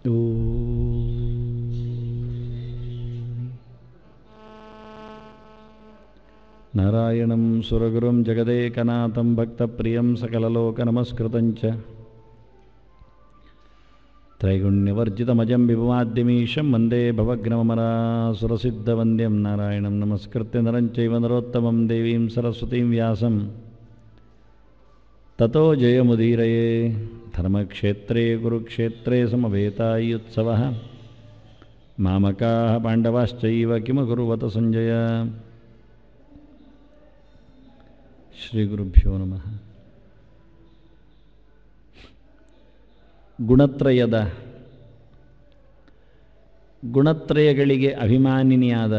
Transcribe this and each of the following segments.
ನಾರಾಯಣಂ ಸುರಗುರುಂ ಜಗದೇಕನಾಥಂ ಭಕ್ತಪ್ರಿಯಂ ಸಕಲಲೋಕನಮಸ್ಕೃತಂ ಚ ತ್ರೈಗುಣ್ಯವರ್ಜಿತಮಜಂ ವಿಭವಾದ್ಯಮೀಶಂ ವಂದೇ ಭವಗ್ನಮರಾಸುರಸಿದ್ಧವಂದ್ಯಂ ನಾರಾಯಣಂ ನಮಸ್ಕೃತ್ಯ ನರಂಚೈವ ನರೋತ್ತಮಂ ದೇವೀಂ ಸರಸ್ವತೀಂ ವ್ಯಾಸಂ ತಥೋ ಜಯಮುದೀರಯೇ ಧರ್ಮಕ್ಷೇತ್ರೇ ಕುರುಕ್ಷೇತ್ರೇ ಸಮವೇತಾಯುತ್ಸವः ಮಾಮಕಾः ಪಾಂಡವಾಶ್ಚೈವ ಕಿಮಕುರುವತ ಸಂಜಯ ಶ್ರೀಗುರುಭ್ಯೋ ನಮಃ ಗುಣತ್ರಯದ ಗುಣತ್ರಯಗಳಿಗೆ ಅಭಿಮಾನಿನಿಯಾದ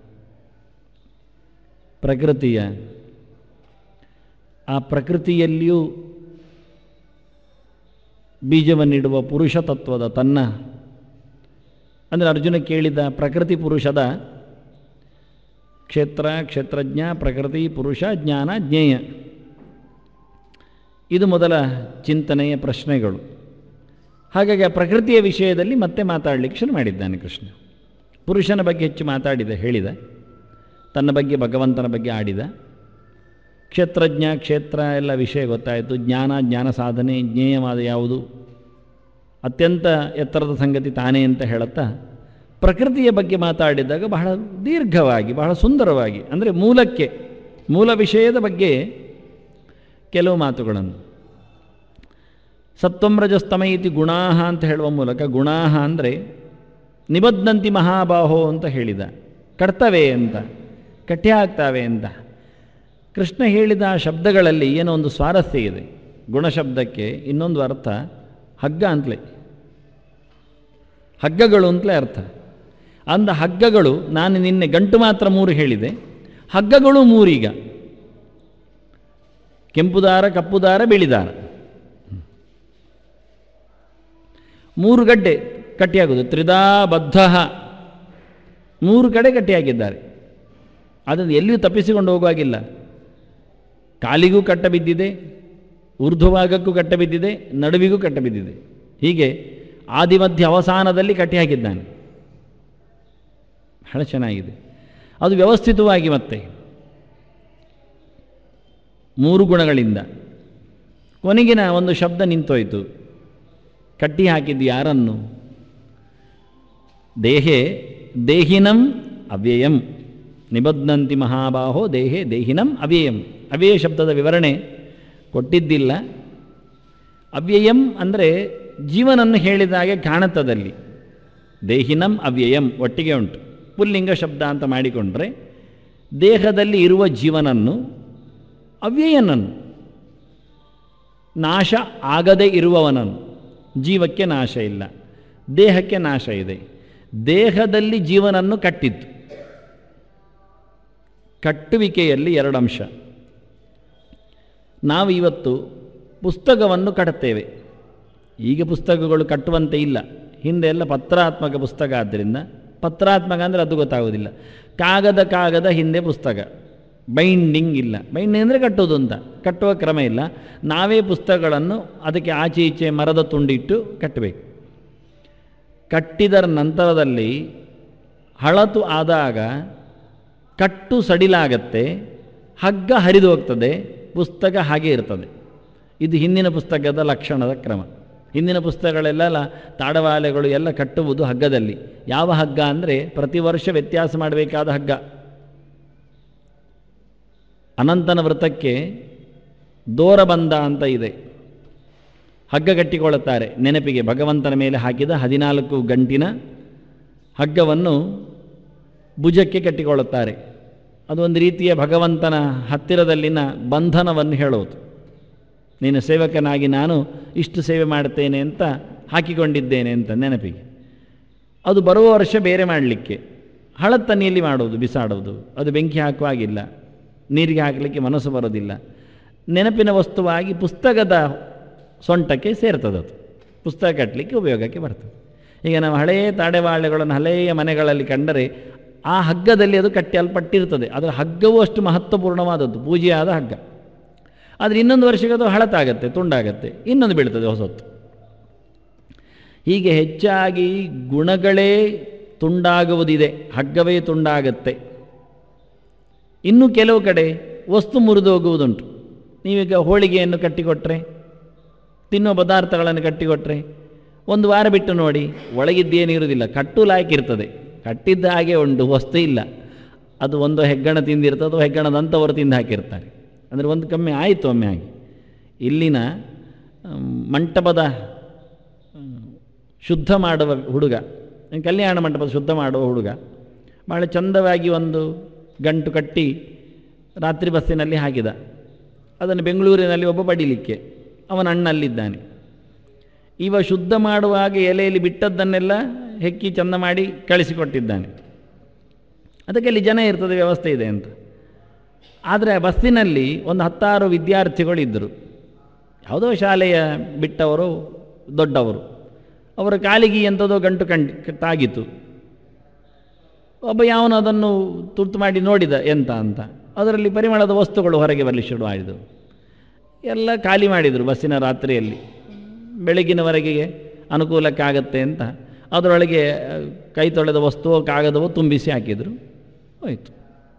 ಪ್ರಕೃತಿಯ ಆ ಪ್ರಕೃತಿಯಲ್ಲಿಯೂ ಬೀಜವನ್ನಿಡುವ ಪುರುಷ ತತ್ವದ ತನ್ನ ಅಂದರೆ ಅರ್ಜುನ ಕೇಳಿದ ಪ್ರಕೃತಿ ಪುರುಷದ ಕ್ಷೇತ್ರ ಕ್ಷೇತ್ರಜ್ಞ ಪ್ರಕೃತಿ ಪುರುಷ ಜ್ಞಾನ ಜ್ಞೇಯ ಇದು ಮೊದಲ ಚಿಂತನೆಯ ಪ್ರಶ್ನೆಗಳು ಹಾಗಾಗಿ ಆ ಪ್ರಕೃತಿಯ ವಿಷಯದಲ್ಲಿ ಮತ್ತೆ ಮಾತಾಡಲಿಕ್ಕೆ ಶುರು ಮಾಡಿದ್ದಾನೆ ಕೃಷ್ಣ ಪುರುಷನ ಬಗ್ಗೆ ಹೆಚ್ಚು ಮಾತಾಡಿದ ಹೇಳಿದ ತನ್ನ ಬಗ್ಗೆ ಭಗವಂತನ ಬಗ್ಗೆ ಆಡಿದ ಕ್ಷೇತ್ರಜ್ಞ ಕ್ಷೇತ್ರ ಎಲ್ಲ ವಿಷಯ ಗೊತ್ತಾಯಿತು ಜ್ಞಾನ ಜ್ಞಾನ ಸಾಧನೆ ಜ್ಞೇಯವಾದ ಯಾವುದು ಅತ್ಯಂತ ಎತ್ತರದ ಸಂಗತಿ ತಾನೇ ಅಂತ ಹೇಳುತ್ತಾ ಪ್ರಕೃತಿಯ ಬಗ್ಗೆ ಮಾತಾಡಿದಾಗ ಬಹಳ ದೀರ್ಘವಾಗಿ ಬಹಳ ಸುಂದರವಾಗಿ ಅಂದರೆ ಮೂಲಕ್ಕೆ ಮೂಲ ವಿಷಯದ ಬಗ್ಗೆ ಕೆಲವು ಮಾತುಗಳನ್ನು ಸತ್ವಮ್ರಜಸ್ತಮ ಇತಿ ಗುಣಾಹ ಅಂತ ಹೇಳುವ ಮೂಲಕ ಗುಣಾಹ ಅಂದರೆ ನಿಬದ್ಧಂತಿ ಮಹಾಬಾಹೋ ಅಂತ ಹೇಳಿದ ಕಟ್ತವೆ ಅಂತ ಕಟ್ಟಿ ಹಾಕ್ತಾವೆ ಅಂತ ಕೃಷ್ಣ ಹೇಳಿದ ಆ ಶಬ್ದಗಳಲ್ಲಿ ಏನೋ ಒಂದು ಸ್ವಾರಸ್ಯ ಇದೆ ಗುಣಶಬ್ದಕ್ಕೆ ಇನ್ನೊಂದು ಅರ್ಥ ಹಗ್ಗ ಅಂತಲೇ ಹಗ್ಗಗಳು ಅಂತಲೇ ಅರ್ಥ ಅಂದ ಹಗ್ಗಗಳು ನಾನು ನಿನ್ನೆ ಗಂಟು ಮಾತ್ರ ಮೂರು ಹೇಳಿದೆ ಹಗ್ಗಗಳು ಮೂರೀಗ ಕೆಂಪು ದಾರ ಕಪ್ಪು ದಾರ ಬಿಳಿ ದಾರ ಮೂರು ಗಡ್ಡೆ ಕಟ್ಟಿಯಾಗುವುದು ತ್ರಿದಾ ಬದ್ಧ ಮೂರು ಕಡೆ ಕಟ್ಟಿಹಾಕಿದ್ದಾರೆ ಅದನ್ನು ಎಲ್ಲಿಯೂ ತಪ್ಪಿಸಿಕೊಂಡು ಹೋಗುವಾಗಿಲ್ಲ ಕಾಲಿಗೂ ಕಟ್ಟ ಬಿದ್ದಿದೆ ಊರ್ಧ್ವಭಾಗಕ್ಕೂ ಕಟ್ಟ ಬಿದ್ದಿದೆ ನಡುವಿಗೂ ಕಟ್ಟ ಬಿದ್ದಿದೆ ಹೀಗೆ ಆದಿಮಧ್ಯ ಅವಸಾನದಲ್ಲಿ ಕಟ್ಟಿ ಹಾಕಿದ್ದಾನೆ ಬಹಳ ಚೆನ್ನಾಗಿದೆ ಅದು ವ್ಯವಸ್ಥಿತವಾಗಿ ಮತ್ತೆ ಮೂರು ಗುಣಗಳಿಂದ ಕೊನೆಗಿನ ಒಂದು ಶಬ್ದ ನಿಂತೋಯ್ತು ಕಟ್ಟಿ ಹಾಕಿದ್ದು ಯಾರನ್ನು ದೇಹೇ ದೇಹಿನಂ ಅವ್ಯಯಂ ನಿಬದ್ಧಂತಿ ಮಹಾಬಾಹೋ ದೇಹೇ ದೇಹಿನಂ ಅವ್ಯಯಂ ಅವ್ಯಯ ಶಬ್ದದ ವಿವರಣೆ ಕೊಟ್ಟಿದ್ದಿಲ್ಲ ಅವ್ಯಯಂ ಅಂದರೆ ಜೀವನನ್ನು ಹೇಳಿದಾಗೆ ಕಾಣುತ್ತದಲ್ಲಿ ದೇಹಿನಂ ಅವ್ಯಯಂ ಒಟ್ಟಿಗೆ ಉಂಟು ಪುಲ್ಲಿಂಗ ಶಬ್ದ ಅಂತ ಮಾಡಿಕೊಂಡ್ರೆ ದೇಹದಲ್ಲಿ ಇರುವ ಜೀವನನ್ನು ಅವ್ಯಯನನ್ನು ನಾಶ ಆಗದೇ ಇರುವವನನ್ನು ಜೀವಕ್ಕೆ ನಾಶ ಇಲ್ಲ ದೇಹಕ್ಕೆ ನಾಶ ಇದೆ ದೇಹದಲ್ಲಿ ಜೀವನನ್ನು ಕಟ್ಟಿತ್ತು ಕಟ್ಟುವಿಕೆಯಲ್ಲಿ ಎರಡು ಅಂಶ ನಾವು ಇವತ್ತು ಪುಸ್ತಕವನ್ನು ಕಟ್ಟುತ್ತೇವೆ ಈಗ ಪುಸ್ತಕಗಳು ಕಟ್ಟುವಂತೆ ಇಲ್ಲ ಹಿಂದೆ ಎಲ್ಲ ಪತ್ರಾತ್ಮಕ ಪುಸ್ತಕ ಆದ್ದರಿಂದ ಪತ್ರಾತ್ಮಕ ಅಂದರೆ ಅದು ಗೊತ್ತಾಗೋದಿಲ್ಲ ಕಾಗದ ಕಾಗದ ಹಿಂದೆ ಪುಸ್ತಕ ಬೈಂಡಿಂಗ್ ಇಲ್ಲ ಬೈಂಡಿಂಗ್ ಅಂದರೆ ಕಟ್ಟೋದು ಅಂತ ಕಟ್ಟುವ ಕ್ರಮ ಇಲ್ಲ ನಾವೇ ಪುಸ್ತಕಗಳನ್ನು ಅದಕ್ಕೆ ಆಚೆ ಈಚೆ ಮರದ ತುಂಡಿಟ್ಟು ಕಟ್ಟಬೇಕು ಕಟ್ಟಿದರ ನಂತರದಲ್ಲಿ ಹಳತು ಆದಾಗ ಕಟ್ಟು ಸಡಿಲಾಗತ್ತೆ ಹಗ್ಗ ಹರಿದು ಹೋಗ್ತದೆ ಪುಸ್ತಕ ಹಾಗೆ ಇರ್ತದೆ ಇದು ಹಿಂದಿನ ಪುಸ್ತಕದ ಲಕ್ಷಣದ ಕ್ರಮ ಹಿಂದಿನ ಪುಸ್ತಕಗಳೆಲ್ಲ ತಾಡವಾಲೆಗಳು ಎಲ್ಲ ಕಟ್ಟುವುದು ಹಗ್ಗದಲ್ಲಿ ಯಾವ ಹಗ್ಗ ಅಂದರೆ ಪ್ರತಿ ವರ್ಷ ವ್ಯತ್ಯಾಸ ಮಾಡಬೇಕಾದ ಹಗ್ಗ ಅನಂತನ ವ್ರತಕ್ಕೆ ದೋರಬಂಧ ಅಂತ ಇದೆ ಹಗ್ಗ ಕಟ್ಟಿಕೊಳ್ಳುತ್ತಾರೆ ನೆನಪಿಗೆ ಭಗವಂತನ ಮೇಲೆ ಹಾಕಿದ ಹದಿನಾಲ್ಕು ಗಂಟಿನ ಹಗ್ಗವನ್ನು ಭುಜಕ್ಕೆ ಕಟ್ಟಿಕೊಳ್ಳುತ್ತಾರೆ ಅದು ಒಂದು ರೀತಿಯ ಭಗವಂತನ ಹತ್ತಿರದಲ್ಲಿನ ಬಂಧನವನ್ನು ಹೇಳೋದು ನೀನು ಸೇವಕನಾಗಿ ನಾನು ಇಷ್ಟು ಸೇವೆ ಮಾಡ್ತೇನೆ ಅಂತ ಹಾಕಿಕೊಂಡಿದ್ದೇನೆ ಅಂತ ನೆನಪಿಗೆ ಅದು ಬರುವ ವರ್ಷ ಬೇರೆ ಮಾಡಲಿಕ್ಕೆ ಹಳತ್ತನಿಯಲ್ಲಿ ಮಾಡೋದು ಬಿಸಾಡೋದು ಅದು ಬೆಂಕಿ ಹಾಕುವಾಗಿಲ್ಲ ನೀರಿಗೆ ಹಾಕಲಿಕ್ಕೆ ಮನಸ್ಸು ಬರೋದಿಲ್ಲ ನೆನಪಿನ ವಸ್ತುವಾಗಿ ಪುಸ್ತಕದ ಸೊಂಟಕ್ಕೆ ಸೇರ್ತದದು ಪುಸ್ತಕ ಕಟ್ಟಲಿಕ್ಕೆ ಉಪಯೋಗಕ್ಕೆ ಬರ್ತದೆ ಈಗ ನಾವು ಹಳೆಯ ತಾಡೆವಾಳೆಗಳನ್ನು ಹಳೆಯ ಮನೆಗಳಲ್ಲಿ ಕಂಡರೆ ಆ ಹಗ್ಗದಲ್ಲಿ ಅದು ಕಟ್ಟಲ್ಪಟ್ಟಿರ್ತದೆ ಅದರ ಹಗ್ಗವೂ ಅಷ್ಟು ಮಹತ್ವಪೂರ್ಣವಾದದ್ದು ಪೂಜೆಯಾದ ಹಗ್ಗ ಆದರೆ ಇನ್ನೊಂದು ವರ್ಷಕ್ಕೆ ಅದು ಹಳತಾಗತ್ತೆ ತುಂಡಾಗತ್ತೆ ಇನ್ನೊಂದು ಬೀಳ್ತದೆ ಹೊಸತ್ತು ಹೀಗೆ ಹೆಚ್ಚಾಗಿ ಗುಣಗಳೇ ತುಂಡಾಗುವುದಿದೆ ಹಗ್ಗವೇ ತುಂಡಾಗತ್ತೆ ಇನ್ನು ಕೆಲವು ಕಡೆ ವಸ್ತು ಮುರಿದು ಹೋಗುವುದುಂಟು ನೀವೀಗ ಹೋಳಿಗೆಯನ್ನು ಕಟ್ಟಿಕೊಟ್ರೆ ತಿನ್ನೋ ಪದಾರ್ಥಗಳನ್ನು ಕಟ್ಟಿಕೊಟ್ರೆ ಒಂದು ವಾರ ಬಿಟ್ಟು ನೋಡಿ ಒಳಗಿದ್ದೇನಿರುವುದಿಲ್ಲ ಕಟ್ಟು ಲಾಯ್ಕಿರ್ತದೆ ಕಟ್ಟಿದ್ದ ಹಾಗೆ ಉಂಟು ವಸ್ತು ಇಲ್ಲ ಅದು ಒಂದು ಹೆಗ್ಗಣ ತಿಂದಿರ್ತದೆ ಅಥವಾ ಹೆಗ್ಗಣದಂಥವರು ತಿಂದು ಹಾಕಿರ್ತಾರೆ ಅಂದರೆ ಒಂದು ಕಮ್ಮಿ ಆಯಿತು ಒಮ್ಮೆ ಆಗಿ ಇಲ್ಲಿನ ಮ್, ಮಂಟಪದ ಮ್, ಶುದ್ಧ ಮಾಡುವ ಹುಡುಗ ಕಲ್ಯಾಣ ಮಂಟಪದ ಶುದ್ಧ ಮಾಡುವ ಹುಡುಗ ಭಾಳ ಚಂದವಾಗಿ ಒಂದು ಗಂಟು ಕಟ್ಟಿ ರಾತ್ರಿ ಬಸ್ಸಿನಲ್ಲಿ ಹಾಕಿದ ಅದನ್ನು ಬೆಂಗಳೂರಿನಲ್ಲಿ ಒಬ್ಬ ಪಡೀಲಿಕ್ಕೆ ಅವನ ಅಣ್ಣಲ್ಲಿದ್ದಾನೆ ಇವ ಶುದ್ಧ ಮಾಡುವಾಗ ಎಲೆಯಲ್ಲಿ ಬಿಟ್ಟದ್ದನ್ನೆಲ್ಲ ಹೆಕ್ಕಿ ಚಂದ ಮಾಡಿ ಕಳಿಸಿಕೊಟ್ಟಿದ್ದಾನೆ ಅದಕ್ಕೆ ಅಲ್ಲಿ ಜನ ಇರ್ತದೆ ವ್ಯವಸ್ಥೆ ಇದೆ ಅಂತ ಆದರೆ ಆ ಬಸ್ಸಿನಲ್ಲಿ ಒಂದು ಹತ್ತಾರು ವಿದ್ಯಾರ್ಥಿಗಳಿದ್ದರು ಯಾವುದೋ ಶಾಲೆಯ ಬಿಟ್ಟವರು ದೊಡ್ಡವರು ಅವರ ಕಾಲಿಗೆ ಎಂಥದೋ ಗಂಟು ಕಂಡು ತಾಗಿತು ಒಬ್ಬ ಯಾವನು ಅದನ್ನು ತುರ್ತು ಮಾಡಿ ನೋಡಿದ ಎಂತ ಅಂತ ಅದರಲ್ಲಿ ಪರಿಮಳದ ವಸ್ತುಗಳು ಹೊರಗೆ ಬರಲಿ ಶುರುವಾಯಿತು ಎಲ್ಲ ಖಾಲಿ ಮಾಡಿದರು ಬಸ್ಸಿನ ರಾತ್ರಿಯಲ್ಲಿ ಬೆಳಗಿನವರೆಗೆ ಅನುಕೂಲಕ್ಕಾಗತ್ತೆ ಅಂತ ಅದರೊಳಗೆ ಆ, ಕೈ ತೊಳೆದ ವಸ್ತುವೋ ಕಾಗದವೋ ತುಂಬಿಸಿ ಹಾಕಿದರು ಹೋಯಿತು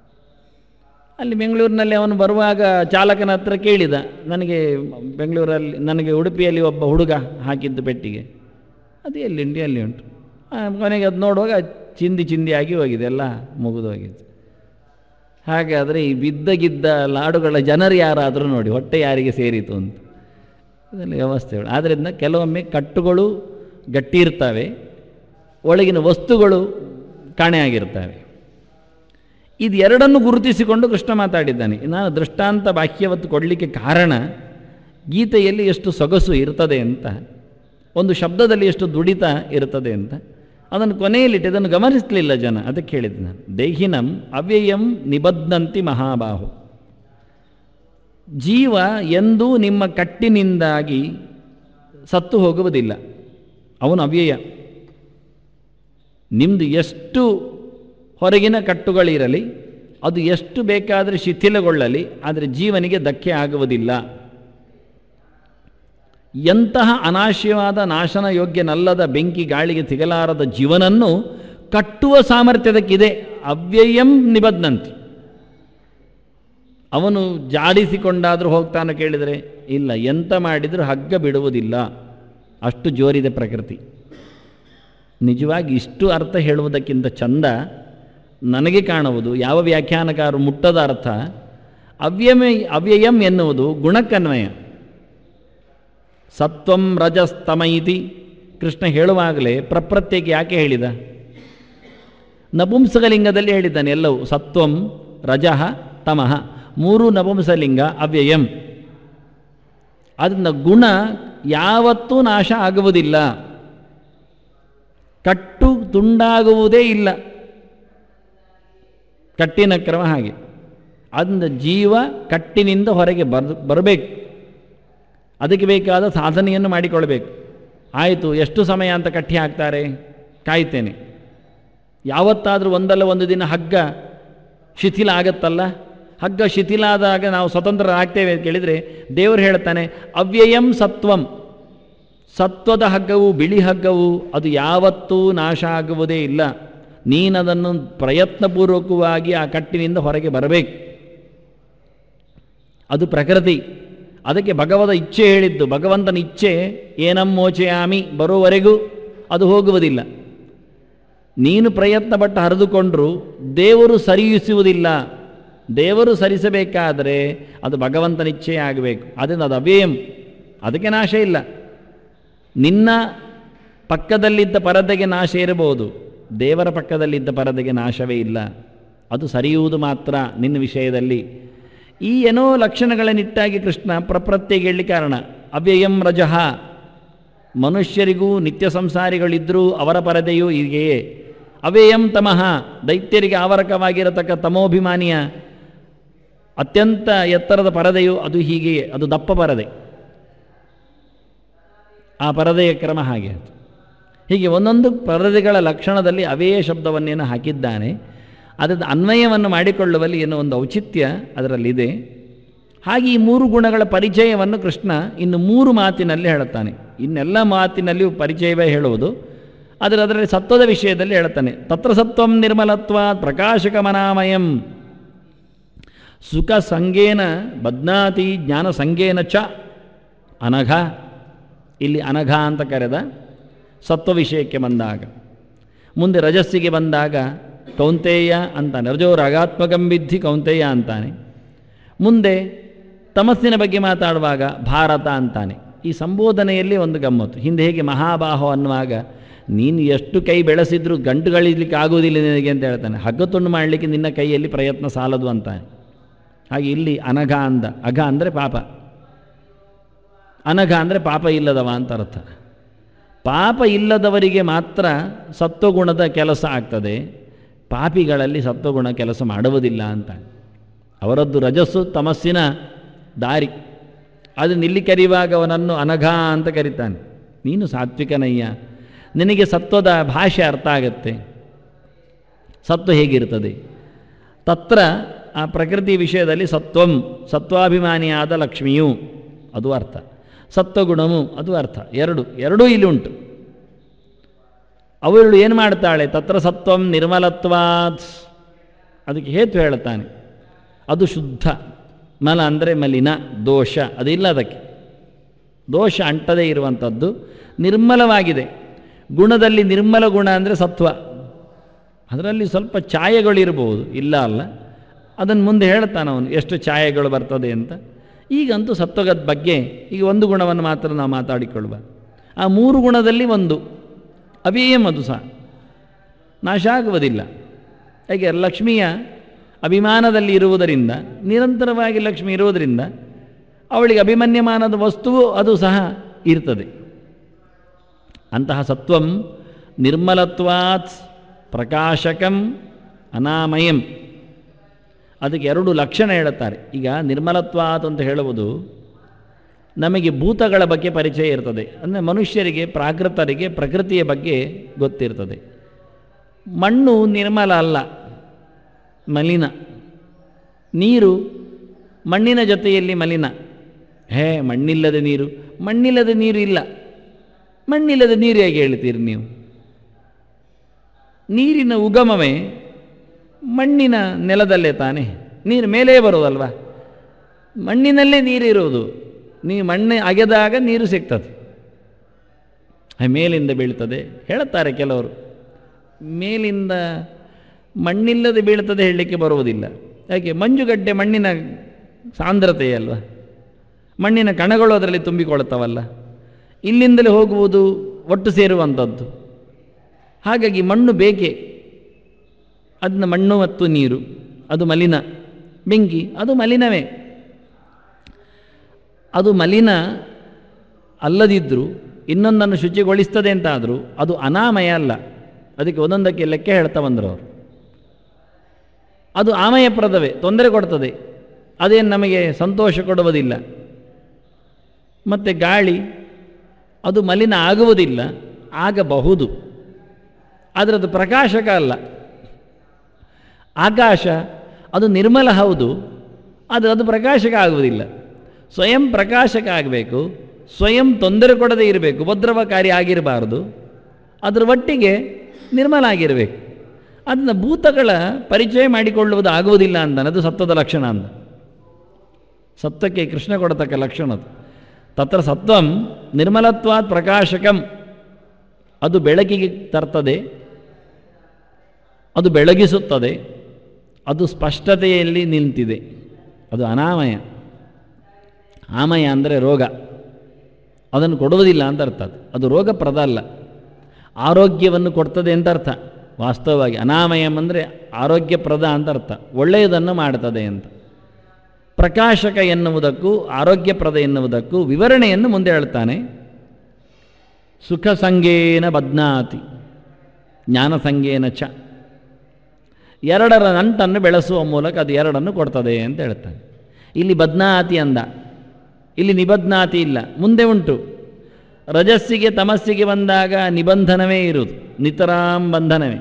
ಅಲ್ಲಿ ಬೆಂಗಳೂರಿನಲ್ಲಿ ಅವನು ಬರುವಾಗ ಚಾಲಕನ ಹತ್ರ ಕೇಳಿದ ನನಗೆ ಬೆಂಗಳೂರಲ್ಲಿ ನನಗೆ ಉಡುಪಿಯಲ್ಲಿ ಒಬ್ಬ ಹುಡುಗ ಹಾಕಿದ್ದು ಪೆಟ್ಟಿಗೆ ಅದು ಎಲ್ಲಿ ಉಂಟು ಎಲ್ಲಿ ಉಂಟು ಆ, ಕೊನೆಗೆ ಅದು ನೋಡುವಾಗ ಚಿಂದಿ ಚಿಂದಿ ಆಗಿ ಹೋಗಿದೆ ಎಲ್ಲ ಮುಗಿದು ಹೋಗಿದೆ ಹಾಗಾದರೆ ಈ ಬಿದ್ದ ಗಿದ್ದ ಲಾಡುಗಳ ಜನರು ಯಾರಾದರೂ ನೋಡಿ ಹೊಟ್ಟೆ ಯಾರಿಗೆ ಸೇರಿತು ಅಂತ ಇದೆಲ್ಲ ವ್ಯವಸ್ಥೆಗಳು ಆದ್ದರಿಂದ ಕೆಲವೊಮ್ಮೆ ಕಟ್ಟುಗಳು ಗಟ್ಟಿ ಇರ್ತವೆ ಒಳಗಿನ ವಸ್ತುಗಳು ಕಾಣೆಯಾಗಿರ್ತವೆ ಇದು ಎರಡನ್ನು ಗುರುತಿಸಿಕೊಂಡು ಕೃಷ್ಣ ಮಾತಾಡಿದ್ದಾನೆ ನಾನು ದೃಷ್ಟಾಂತ ಬಾಹ್ಯವತ್ತು ಕೊಡಲಿಕ್ಕೆ ಕಾರಣ ಗೀತೆಯಲ್ಲಿ ಎಷ್ಟು ಸೊಗಸು ಇರ್ತದೆ ಅಂತ ಒಂದು ಶಬ್ದದಲ್ಲಿ ಎಷ್ಟು ದುಡಿತ ಇರ್ತದೆ ಅಂತ ಅದನ್ನು ಕೊನೆಯಲ್ಲಿಟ್ಟು ಇದನ್ನು ಗಮನಿಸಲಿಲ್ಲ ಜನ ಅದಕ್ಕೆ ಹೇಳಿದ್ದು ನಾನು ದೇಹಿನಂ ಅವ್ಯಯಂ ನಿಬದ್ಧಂತಿ ಮಹಾಬಾಹು ಜೀವ ಎಂದೂ ನಿಮ್ಮ ಕಟ್ಟಿನಿಂದಾಗಿ ಸತ್ತು ಹೋಗುವುದಿಲ್ಲ ಅವನು ಅವ್ಯಯ ನಿಮ್ಮದು ಎಷ್ಟು ಹೊರಗಿನ ಕಟ್ಟುಗಳಿರಲಿ ಅದು ಎಷ್ಟು ಬೇಕಾದರೆ ಶಿಥಿಲಗೊಳ್ಳಲಿ ಆದರೆ ಜೀವನಿಗೆ ಧಕ್ಕೆ ಆಗುವುದಿಲ್ಲ ಎಂತಹ ಅನಾಶ್ಯವಾದ ನಾಶನ ಯೋಗ್ಯನಲ್ಲದ ಬೆಂಕಿ ಗಾಳಿಗೆ ಸಿಗಲಾರದ ಜೀವನನ್ನು ಕಟ್ಟುವ ಸಾಮರ್ಥ್ಯದಕ್ಕಿದೆ ಅವ್ಯಯಂ ನಿಬದ್ಧಂತಿ ಅವನು ಜಾಡಿಸಿಕೊಂಡಾದರೂ ಹೋಗ್ತಾನೆ ಕೇಳಿದರೆ ಇಲ್ಲ ಎಂತ ಮಾಡಿದರೂ ಹಗ್ಗ ಬಿಡುವುದಿಲ್ಲ ಅಷ್ಟು ಜೋರಿದೆ ಪ್ರಕೃತಿ ನಿಜವಾಗಿ ಇಷ್ಟು ಅರ್ಥ ಹೇಳುವುದಕ್ಕಿಂತ ಚಂದ ನನಗೆ ಕಾಣುವುದು ಯಾವ ವ್ಯಾಖ್ಯಾನಕಾರರು ಮುಟ್ಟದ ಅರ್ಥ ಅವ್ಯಮ ಅವ್ಯಯಂ ಎನ್ನುವುದು ಗುಣಕ್ಕನ್ವಯ ಸತ್ವಂ ರಜಸ್ತಮ ಇತಿ ಕೃಷ್ಣ ಹೇಳುವಾಗಲೇ ಪ್ರಪ್ರತ್ಯಕ್ಕೆ ಯಾಕೆ ಹೇಳಿದ ನಪುಂಸಕಲಿಂಗದಲ್ಲಿ ಹೇಳಿದ್ದಾನೆ ಎಲ್ಲವೂ ಸತ್ವಂ ರಜಃ ತಮಃ ಮೂರು ನಪುಂಸಲಿಂಗ ಅವ್ಯಯಂ ಅದರಿಂದ ಗುಣ ಯಾವತ್ತೂ ನಾಶ ಆಗುವುದಿಲ್ಲ ಕಟ್ಟು ತುಂಡಾಗುವುದೇ ಇಲ್ಲ ಕಟ್ಟಿನ ಕ್ರಮ ಹಾಗೆ ಅದರಿಂದ ಜೀವ ಕಟ್ಟಿನಿಂದ ಹೊರಗೆ ಬರ್ ಬರಬೇಕು ಅದಕ್ಕೆ ಬೇಕಾದ ಸಾಧನೆಯನ್ನು ಮಾಡಿಕೊಳ್ಬೇಕು ಆಯಿತು ಎಷ್ಟು ಸಮಯ ಅಂತ ಕಟ್ಟಿ ಹಾಕ್ತಾರೆ ಕಾಯ್ತೇನೆ ಯಾವತ್ತಾದರೂ ಒಂದಲ್ಲ ಒಂದು ದಿನ ಹಗ್ಗ ಶಿಥಿಲ ಆಗತ್ತಲ್ಲ ಹಗ್ಗ ಶಿಥಿಲ ಆದಾಗ ನಾವು ಸ್ವತಂತ್ರರಾಗ್ತೇವೆ ಅಂತ ಕೇಳಿದರೆ ದೇವರು ಹೇಳ್ತಾನೆ ಅವ್ಯಯಂ ಸತ್ವಂ ಸತ್ವದ ಹಗ್ಗವು ಬಿಳಿ ಹಗ್ಗವು ಅದು ಯಾವತ್ತೂ ನಾಶ ಆಗುವುದೇ ಇಲ್ಲ ನೀನದನ್ನು ಪ್ರಯತ್ನಪೂರ್ವಕವಾಗಿ ಆ ಕಟ್ಟಿನಿಂದ ಹೊರಗೆ ಬರಬೇಕು ಅದು ಪ್ರಕೃತಿ ಅದಕ್ಕೆ ಭಗವದ ಇಚ್ಛೆ ಹೇಳಿದ್ದು ಭಗವಂತನ ಇಚ್ಛೆ ಏನಮ್ಮೋಚಯಾಮಿ ಬರುವವರೆಗೂ ಅದು ಹೋಗುವುದಿಲ್ಲ ನೀನು ಪ್ರಯತ್ನ ಪಟ್ಟು ಹರಿದುಕೊಂಡ್ರೂ ದೇವರು ಸರಿಯಿಸುವುದಿಲ್ಲ ದೇವರು ಸರಿಸಬೇಕಾದರೆ ಅದು ಭಗವಂತನ ಇಚ್ಛೆ ಆಗಬೇಕು ಅದರಿಂದ ಅದು ಅವ್ಯಯಂ ಅದಕ್ಕೆ ನಾಶ ಇಲ್ಲ ನಿನ್ನ ಪಕ್ಕದಲ್ಲಿದ್ದ ಪರದೆಗೆ ನಾಶ ಇರಬಹುದು ದೇವರ ಪಕ್ಕದಲ್ಲಿದ್ದ ಪರದೆಗೆ ನಾಶವೇ ಇಲ್ಲ ಅದು ಸರಿಯುವುದು ಮಾತ್ರ ನಿನ್ನ ವಿಷಯದಲ್ಲಿ ಈ ಏನೋ ಲಕ್ಷಣಗಳನ್ನಿಟ್ಟಾಗಿ ಕೃಷ್ಣ ಪ್ರಪ್ರತ್ಯೆಗೆ ಹೇಳಿ ಕಾರಣ ಅವ್ಯಯಂ ರಜಃ ಮನುಷ್ಯರಿಗೂ ನಿತ್ಯ ಸಂಸಾರಿಗಳಿದ್ದರೂ ಅವರ ಪರದೆಯೂ ಹೀಗೆಯೇ ಅವ್ಯಯಂ ತಮಃ ದೈತ್ಯರಿಗೆ ಆವರಕವಾಗಿರತಕ್ಕ ತಮೋಭಿಮಾನಿಯ ಅತ್ಯಂತ ಎತ್ತರದ ಪರದೆಯು ಅದು ಹೀಗೆಯೇ ಅದು ದಪ್ಪ ಪರದೆ ಆ ಪರದೆಯ ಕ್ರಮ ಹಾಗೆ ಹೀಗೆ ಒಂದೊಂದು ಪರದೆಗಳ ಲಕ್ಷಣದಲ್ಲಿ ಅವೇಯ ಶಬ್ದವನ್ನೇನು ಹಾಕಿದ್ದಾನೆ ಅದರ ಅನ್ವಯವನ್ನು ಮಾಡಿಕೊಳ್ಳುವಲ್ಲಿ ಏನೋ ಒಂದು ಔಚಿತ್ಯ ಅದರಲ್ಲಿದೆ ಹಾಗೆ ಈ ಮೂರು ಗುಣಗಳ ಪರಿಚಯವನ್ನು ಕೃಷ್ಣ ಇನ್ನು ಮೂರು ಮಾತಿನಲ್ಲಿ ಹೇಳುತ್ತಾನೆ ಇನ್ನೆಲ್ಲ ಮಾತಿನಲ್ಲಿಯೂ ಪರಿಚಯವೇ ಹೇಳುವುದು ಆದರೆ ಅದರಲ್ಲಿ ಸತ್ವದ ವಿಷಯದಲ್ಲಿ ಹೇಳುತ್ತಾನೆ ತತ್ರ ಸತ್ವಂ ನಿರ್ಮಲತ್ವ ಪ್ರಕಾಶಕಮನಾಮಯಂ ಸುಖ ಸಂಗೇನ ಬದ್ನಾತಿ ಜ್ಞಾನ ಸಂಗೇನ ಚ ಅನಘ ಇಲ್ಲಿ ಅನಘ ಅಂತ ಕರೆದ ಸತ್ವ ವಿಷಯಕ್ಕೆ ಬಂದಾಗ ಮುಂದೆ ರಜಸ್ಸಿಗೆ ಬಂದಾಗ ಕೌಂತೇಯ ಅಂತಾನೆ ರಜೋ ರಾಗಾತ್ಮಕಂ ವಿದ್ಧಿ ಕೌಂತೇಯ ಅಂತಾನೆ ಮುಂದೆ ತಮಸ್ಸಿನ ಬಗ್ಗೆ ಮಾತಾಡುವಾಗ ಭಾರತ ಅಂತಾನೆ ಈ ಸಂಬೋಧನೆಯಲ್ಲಿ ಒಂದು ಗಮ್ಮತ್ತು ಹಿಂದೆ ಹೇಗೆ ಮಹಾಬಾಹೋ ಅನ್ನುವಾಗ ನೀನು ಎಷ್ಟು ಕೈ ಬೆಳೆಸಿದ್ರೂ ಗಂಟುಗಳಿರ್ಲಿಕ್ಕೆ ಆಗುವುದಿಲ್ಲ ನಿನಗೆ ಅಂತ ಹೇಳ್ತಾನೆ ಹಗ್ಗ ತುಂಡು ಮಾಡಲಿಕ್ಕೆ ನಿನ್ನ ಕೈಯಲ್ಲಿ ಪ್ರಯತ್ನ ಸಾಲದು ಅಂತಾನೆ ಹಾಗೆ ಇಲ್ಲಿ ಅನಘ ಅಂದ ಅಘ ಅಂದರೆ ಪಾಪ ಅನಘ ಅಂದರೆ ಪಾಪ ಇಲ್ಲದವ ಅಂತ ಅರ್ಥ ಪಾಪ ಇಲ್ಲದವರಿಗೆ ಮಾತ್ರ ಸತ್ವಗುಣದ ಕೆಲಸ ಆಗ್ತದೆ ಪಾಪಿಗಳಲ್ಲಿ ಸತ್ವಗುಣ ಕೆಲಸ ಮಾಡುವುದಿಲ್ಲ ಅಂತ ಅವರದ್ದು ರಜಸ್ಸು ತಮಸ್ಸಿನ ದಾರಿ ಅದು ನಿಲ್ಲಿ ಕರೆಯುವಾಗ ಅವನನ್ನು ಅನಘ ಅಂತ ಕರೀತಾನೆ ನೀನು ಸಾತ್ವಿಕನಯ್ಯ ನಿನಗೆ ಸತ್ವದ ಭಾಷೆ ಅರ್ಥ ಆಗತ್ತೆ ಸತ್ವ ಹೇಗಿರ್ತದೆ ತತ್ರ ಆ ಪ್ರಕೃತಿ ವಿಷಯದಲ್ಲಿ ಸತ್ವಂ ಸತ್ವಾಭಿಮಾನಿಯಾದ ಲಕ್ಷ್ಮಿಯು ಅದು ಅರ್ಥ ಸತ್ವಗುಣವು ಅದು ಅರ್ಥ ಎರಡು ಎರಡೂ ಇಲ್ಲಿ ಉಂಟು ಅವಳು ಏನು ಮಾಡ್ತಾಳೆ ತತ್ರ ಸತ್ವಂ ನಿರ್ಮಲತ್ವಾತ್ ಅದಕ್ಕೆ ಹೇತು ಹೇಳುತ್ತಾನೆ ಅದು ಶುದ್ಧ ಮಲ ಅಂದರೆ ಮಲಿನ ದೋಷ ಅದಿಲ್ಲ ಅದಕ್ಕೆ ದೋಷ ಅಂಟದೇ ಇರುವಂಥದ್ದು ನಿರ್ಮಲವಾಗಿದೆ ಗುಣದಲ್ಲಿ ನಿರ್ಮಲ ಗುಣ ಅಂದರೆ ಸತ್ವ ಅದರಲ್ಲಿ ಸ್ವಲ್ಪ ಛಾಯೆಗಳಿರ್ಬೋದು ಇಲ್ಲ ಅಲ್ಲ ಅದನ್ನು ಮುಂದೆ ಹೇಳ್ತಾನೆ ಅವನು ಎಷ್ಟು ಛಾಯೆಗಳು ಬರ್ತದೆ ಅಂತ ಈಗಂತೂ ಸತ್ವಗದ ಬಗ್ಗೆ ಈಗ ಒಂದು ಗುಣವನ್ನು ಮಾತ್ರ ನಾವು ಮಾತಾಡಿಕೊಳ್ಳುವ ಆ ಮೂರು ಗುಣದಲ್ಲಿ ಒಂದು ಅವ್ಯಯಂ ಅದು ಸಹ ನಾಶ ಆಗುವುದಿಲ್ಲ ಹೇಗೆ ಲಕ್ಷ್ಮಿಯ ಅಭಿಮಾನದಲ್ಲಿ ಇರುವುದರಿಂದ ನಿರಂತರವಾಗಿ ಲಕ್ಷ್ಮಿ ಇರುವುದರಿಂದ ಅವಳಿಗೆ ಅಭಿಮನ್ಯಮಾನದ ವಸ್ತುವು ಅದು ಸಹ ಇರ್ತದೆ ಅಂತಹ ಸತ್ವಂ ನಿರ್ಮಲತ್ವಾತ್ ಪ್ರಕಾಶಕಂ ಅನಾಮಯಂ ಅದಕ್ಕೆ ಎರಡು ಲಕ್ಷಣ ಹೇಳುತ್ತಾರೆ ಈಗ ನಿರ್ಮಲತ್ವಾತ್ ಅಂತ ಹೇಳುವುದು ನಮಗೆ ಭೂತಗಳ ಬಗ್ಗೆ ಪರಿಚಯ ಇರ್ತದೆ ಅಂದರೆ ಮನುಷ್ಯರಿಗೆ ಪ್ರಾಕೃತರಿಗೆ ಪ್ರಕೃತಿಯ ಬಗ್ಗೆ ಗೊತ್ತಿರ್ತದೆ ಮಣ್ಣು ನಿರ್ಮಲ ಅಲ್ಲ ಮಲಿನ ನೀರು ಮಣ್ಣಿನ ಜೊತೆಯಲ್ಲಿ ಮಲಿನ ಹೇ ಮಣ್ಣಿಲ್ಲದ ನೀರು ಮಣ್ಣಿಲ್ಲದ ನೀರು ಇಲ್ಲ ಮಣ್ಣಿಲ್ಲದ ನೀರು ಹೇಗೆ ಹೇಳ್ತೀರಿ ನೀವು ನೀರಿನ ಉಗಮವೇ ಮಣ್ಣಿನ ನೆಲದಲ್ಲೇ ತಾನೇ ನೀರು ಮೇಲೇ ಬರೋದಲ್ವಾ ಮಣ್ಣಿನಲ್ಲೇ ನೀರಿರುವುದು ನೀವು ಮಣ್ಣೆ ಅಗೆದಾಗ ನೀರು ಸಿಗ್ತದೆ ಮೇಲಿಂದ ಬೀಳ್ತದೆ ಹೇಳುತ್ತಾರೆ ಕೆಲವರು ಮೇಲಿಂದ ಮಣ್ಣಿಲ್ಲದೆ ಬೀಳ್ತದೆ ಹೇಳಲಿಕ್ಕೆ ಬರುವುದಿಲ್ಲ ಯಾಕೆ ಮಂಜುಗಡ್ಡೆ ಮಣ್ಣಿನ ಸಾಂದ್ರತೆಯೇ ಅಲ್ವಾ ಮಣ್ಣಿನ ಕಣಗಳು ಅದರಲ್ಲಿ ತುಂಬಿಕೊಳ್ಳುತ್ತವಲ್ಲ ಇಲ್ಲಿಂದಲೇ ಹೋಗುವುದು ಒಟ್ಟು ಸೇರುವಂಥದ್ದು ಹಾಗಾಗಿ ಮಣ್ಣು ಬೇಕೇ ಅದನ್ನ ಮಣ್ಣು ಮತ್ತು ನೀರು ಅದು ಮಲಿನ ಬೆಂಕಿ ಅದು ಮಲಿನವೇ ಅದು ಮಲಿನ ಅಲ್ಲದಿದ್ದರೂ ಇನ್ನೊಂದನ್ನು ಶುಚಿಗೊಳಿಸ್ತದೆ ಅಂತಾದರೂ ಅದು ಅನಾಮಯ ಅಲ್ಲ ಅದಕ್ಕೆ ಒಂದೊಂದಕ್ಕೆ ಲೆಕ್ಕ ಹೇಳ್ತಾ ಬಂದರು ಅವರು ಅದು ಆಮಯಪ್ರದವೇ ತೊಂದರೆ ಕೊಡ್ತದೆ ಅದೇನು ನಮಗೆ ಸಂತೋಷ ಕೊಡುವುದಿಲ್ಲ ಮತ್ತು ಗಾಳಿ ಅದು ಮಲಿನ ಆಗುವುದಿಲ್ಲ ಆಗಬಹುದು ಆದರೆ ಅದು ಪ್ರಕಾಶಕ ಅಲ್ಲ ಆಕಾಶ ಅದು ನಿರ್ಮಲ ಹೌದು ಆದರೆ ಅದು ಪ್ರಕಾಶಕ ಆಗುವುದಿಲ್ಲ ಸ್ವಯಂ ಪ್ರಕಾಶಕ ಆಗಬೇಕು ಸ್ವಯಂ ತೊಂದರೆ ಕೊಡದೇ ಇರಬೇಕು ಉಪದ್ರವಕಾರಿ ಆಗಿರಬಾರ್ದು ಅದರ ಒಟ್ಟಿಗೆ ನಿರ್ಮಲ ಆಗಿರಬೇಕು ಅದನ್ನ ಭೂತಗಳ ಪರಿಚಯ ಮಾಡಿಕೊಳ್ಳುವುದು ಆಗುವುದಿಲ್ಲ ಅಂತಾನೆ ಅದು ಸತ್ವದ ಲಕ್ಷಣ ಅಂತ ಸತ್ವಕ್ಕೆ ಕೃಷ್ಣ ಕೊಡತಕ್ಕ ಲಕ್ಷಣ ಅದು ತತ್ರ ಸತ್ವಂ ನಿರ್ಮಲತ್ವಾತ್ ಪ್ರಕಾಶಕಂ ಅದು ಬೆಳಕಿಗೆ ತರ್ತದೆ ಅದು ಬೆಳಗಿಸುತ್ತದೆ ಅದು ಸ್ಪಷ್ಟತೆಯಲ್ಲಿ ನಿಂತಿದೆ ಅದು ಅನಾಮಯ ಆಮಯ ಅಂದರೆ ರೋಗ ಅದನ್ನು ಕೊಡುವುದಿಲ್ಲ ಅಂತ ಅರ್ಥ ಅದು ಅದು ರೋಗಪ್ರದ ಅಲ್ಲ ಆರೋಗ್ಯವನ್ನು ಕೊಡ್ತದೆ ಅಂತ ಅರ್ಥ ವಾಸ್ತವವಾಗಿ ಅನಾಮಯಂ ಅಂದರೆ ಆರೋಗ್ಯಪ್ರದ ಅಂತ ಅರ್ಥ ಒಳ್ಳೆಯದನ್ನು ಮಾಡ್ತದೆ ಅಂತ ಪ್ರಕಾಶಕ ಎನ್ನುವುದಕ್ಕೂ ಆರೋಗ್ಯಪ್ರದ ಎನ್ನುವುದಕ್ಕೂ ವಿವರಣೆಯನ್ನು ಮುಂದೆ ಹೇಳ್ತಾನೆ ಸುಖ ಸಂಗೇನ ಬದ್ನಾತಿ ಜ್ಞಾನ ಸಂಗೇನ ಚ ಎರಡರ ನಂಟನ್ನು ಬೆಳೆಸುವ ಮೂಲಕ ಅದು ಎರಡನ್ನು ಕೊಡ್ತದೆ ಅಂತ ಹೇಳ್ತಾನೆ ಇಲ್ಲಿ ಬದ್ನಾತಿ ಅಂದ ಇಲ್ಲಿ ನಿಬದ್ನಾತಿ ಇಲ್ಲ ಮುಂದೆ ಉಂಟು ರಜಸ್ಸಿಗೆ ತಮಸ್ಸಿಗೆ ಬಂದಾಗ ನಿಬಂಧನವೇ ಇರುವುದು ನಿತರಾಂ ಬಂಧನವೇ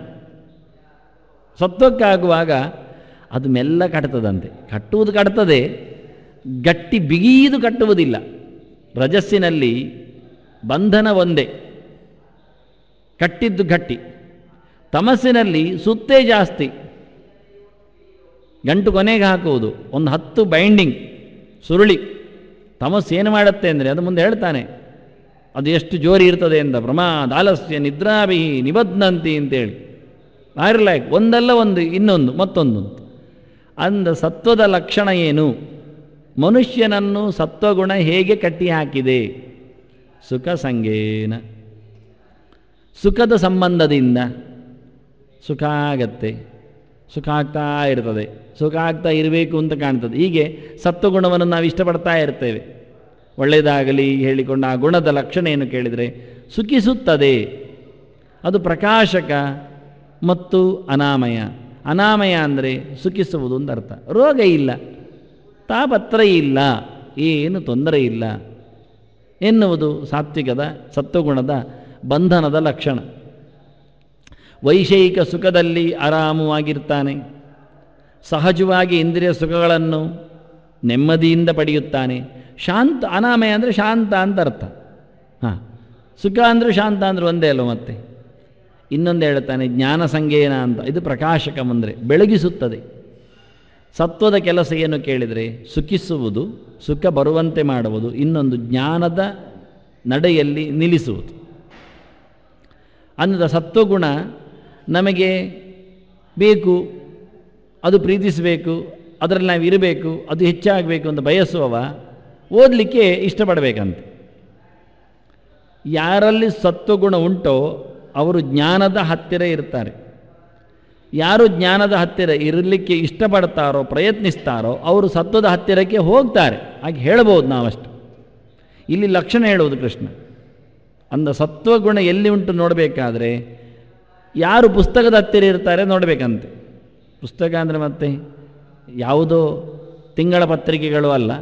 ಸತ್ವಕ್ಕಾಗುವಾಗ ಅದು ಮೆಲ್ಲ ಕಟ್ತದಂತೆ ಕಟ್ಟುವುದು ಕಟ್ತದೆ ಗಟ್ಟಿ ಬಿಗಿದು ಕಟ್ಟುವುದಿಲ್ಲ ರಜಸ್ಸಿನಲ್ಲಿ ಬಂಧನ ಒಂದೇ ಕಟ್ಟಿದ್ದು ಗಟ್ಟಿ ತಮಸ್ಸಿನಲ್ಲಿ ಸುತ್ತೇ ಜಾಸ್ತಿ ಗಂಟು ಕೊನೆಗೆ ಹಾಕುವುದು ಒಂದು ಹತ್ತು ಬೈಂಡಿಂಗ್ ಸುರುಳಿ ತಮಸ್ಸು ಏನು ಮಾಡುತ್ತೆ ಅಂದರೆ ಅದು ಮುಂದೆ ಹೇಳ್ತಾನೆ ಅದು ಎಷ್ಟು ಜೋರಿ ಇರ್ತದೆ ಅಂತ ಪ್ರಮಾದ ಆಲಸ್ಯ ನಿದ್ರಾಭಿ ನಿಬದ್ನಂತಿ ಅಂತೇಳಿ ಆರ್ಲೈಕ್ ಒಂದಲ್ಲ ಒಂದು ಇನ್ನೊಂದು ಮತ್ತೊಂದು ಅಂದ ಸತ್ವದ ಲಕ್ಷಣ ಏನು ಮನುಷ್ಯನನ್ನು ಸತ್ವಗುಣ ಹೇಗೆ ಕಟ್ಟಿ ಹಾಕಿದೆ ಸುಖ ಸಂಗೇನ ಸುಖದ ಸಂಬಂಧದಿಂದ ಸುಖ ಆಗತ್ತೆ ಸುಖ ಆಗ್ತಾ ಇರ್ತದೆ ಸುಖ ಆಗ್ತಾ ಇರಬೇಕು ಅಂತ ಕಾಣ್ತದೆ ಹೀಗೆ ಸತ್ವಗುಣವನ್ನು ನಾವು ಇಷ್ಟಪಡ್ತಾ ಇರ್ತೇವೆ ಒಳ್ಳೆಯದಾಗಲಿ ಹೇಳಿಕೊಂಡು ಆ ಗುಣದ ಲಕ್ಷಣ ಏನು ಕೇಳಿದರೆ ಸುಖಿಸುತ್ತದೆ ಅದು ಪ್ರಕಾಶಕ ಮತ್ತು ಅನಾಮಯ ಅನಾಮಯ ಅಂದರೆ ಸುಖಿಸುವುದು ಅಂತ ಅರ್ಥ ರೋಗ ಇಲ್ಲ ತಾಪತ್ರ ಇಲ್ಲ ಏನು ತೊಂದರೆ ಇಲ್ಲ ಎನ್ನುವುದು ಸಾತ್ವಿಕದ ಸತ್ವಗುಣದ ಬಂಧನದ ಲಕ್ಷಣ ವೈಷಯಿಕ ಸುಖದಲ್ಲಿ ಆರಾಮವಾಗಿರ್ತಾನೆ ಸಹಜವಾಗಿ ಇಂದ್ರಿಯ ಸುಖಗಳನ್ನು ನೆಮ್ಮದಿಯಿಂದ ಪಡೆಯುತ್ತಾನೆ ಶಾಂತ ಅನಾಮಯ ಅಂದರೆ ಶಾಂತ ಅಂತ ಅರ್ಥ ಹಾಂ ಸುಖ ಅಂದರೆ ಶಾಂತ ಅಂದರೆ ಒಂದೇ ಅಲ್ಲ ಮತ್ತೆ ಇನ್ನೊಂದು ಹೇಳ್ತಾನೆ ಜ್ಞಾನ ಸಂಗೇನ ಅಂತ ಇದು ಪ್ರಕಾಶಕ ಅಂದರೆ ಬೆಳಗಿಸುತ್ತದೆ ಸತ್ವದ ಕೆಲಸ ಏನು ಕೇಳಿದರೆ ಸುಖಿಸುವುದು ಸುಖ ಬರುವಂತೆ ಮಾಡುವುದು ಇನ್ನೊಂದು ಜ್ಞಾನದ ನಡೆಯಲ್ಲಿ ನಿಲ್ಲಿಸುವುದು ಅನ್ನದ ಸತ್ವಗುಣ ನಮಗೆ ಬೇಕು ಅದು ಪ್ರೀತಿಸಬೇಕು ಅದರಲ್ಲಿ ನಾವು ಇರಬೇಕು ಅದು ಹೆಚ್ಚಾಗಬೇಕು ಅಂತ ಬಯಸುವವ ಓದಲಿಕ್ಕೆ ಇಷ್ಟಪಡಬೇಕಂತೆ ಯಾರಲ್ಲಿ ಸತ್ವಗುಣ ಉಂಟೋ ಅವರು ಜ್ಞಾನದ ಹತ್ತಿರ ಇರ್ತಾರೆ ಯಾರು ಜ್ಞಾನದ ಹತ್ತಿರ ಇರಲಿಕ್ಕೆ ಇಷ್ಟಪಡ್ತಾರೋ ಪ್ರಯತ್ನಿಸ್ತಾರೋ ಅವರು ಸತ್ವದ ಹತ್ತಿರಕ್ಕೆ ಹೋಗ್ತಾರೆ ಹಾಗೆ ಹೇಳ್ಬೋದು ನಾವಷ್ಟು ಇಲ್ಲಿ ಲಕ್ಷಣ ಹೇಳುವುದು ಕೃಷ್ಣ ಅಂದ ಸತ್ವಗುಣ ಎಲ್ಲಿ ಉಂಟು ನೋಡಬೇಕಾದ್ರೆ ಯಾರು ಪುಸ್ತಕದ ಹತ್ತಿರ ಇರ್ತಾರೆ ನೋಡಬೇಕಂತೆ ಪುಸ್ತಕ ಅಂದರೆ ಮತ್ತೆ ಯಾವುದೋ ತಿಂಗಳ ಪತ್ರಿಕೆಗಳು ಅಲ್ಲ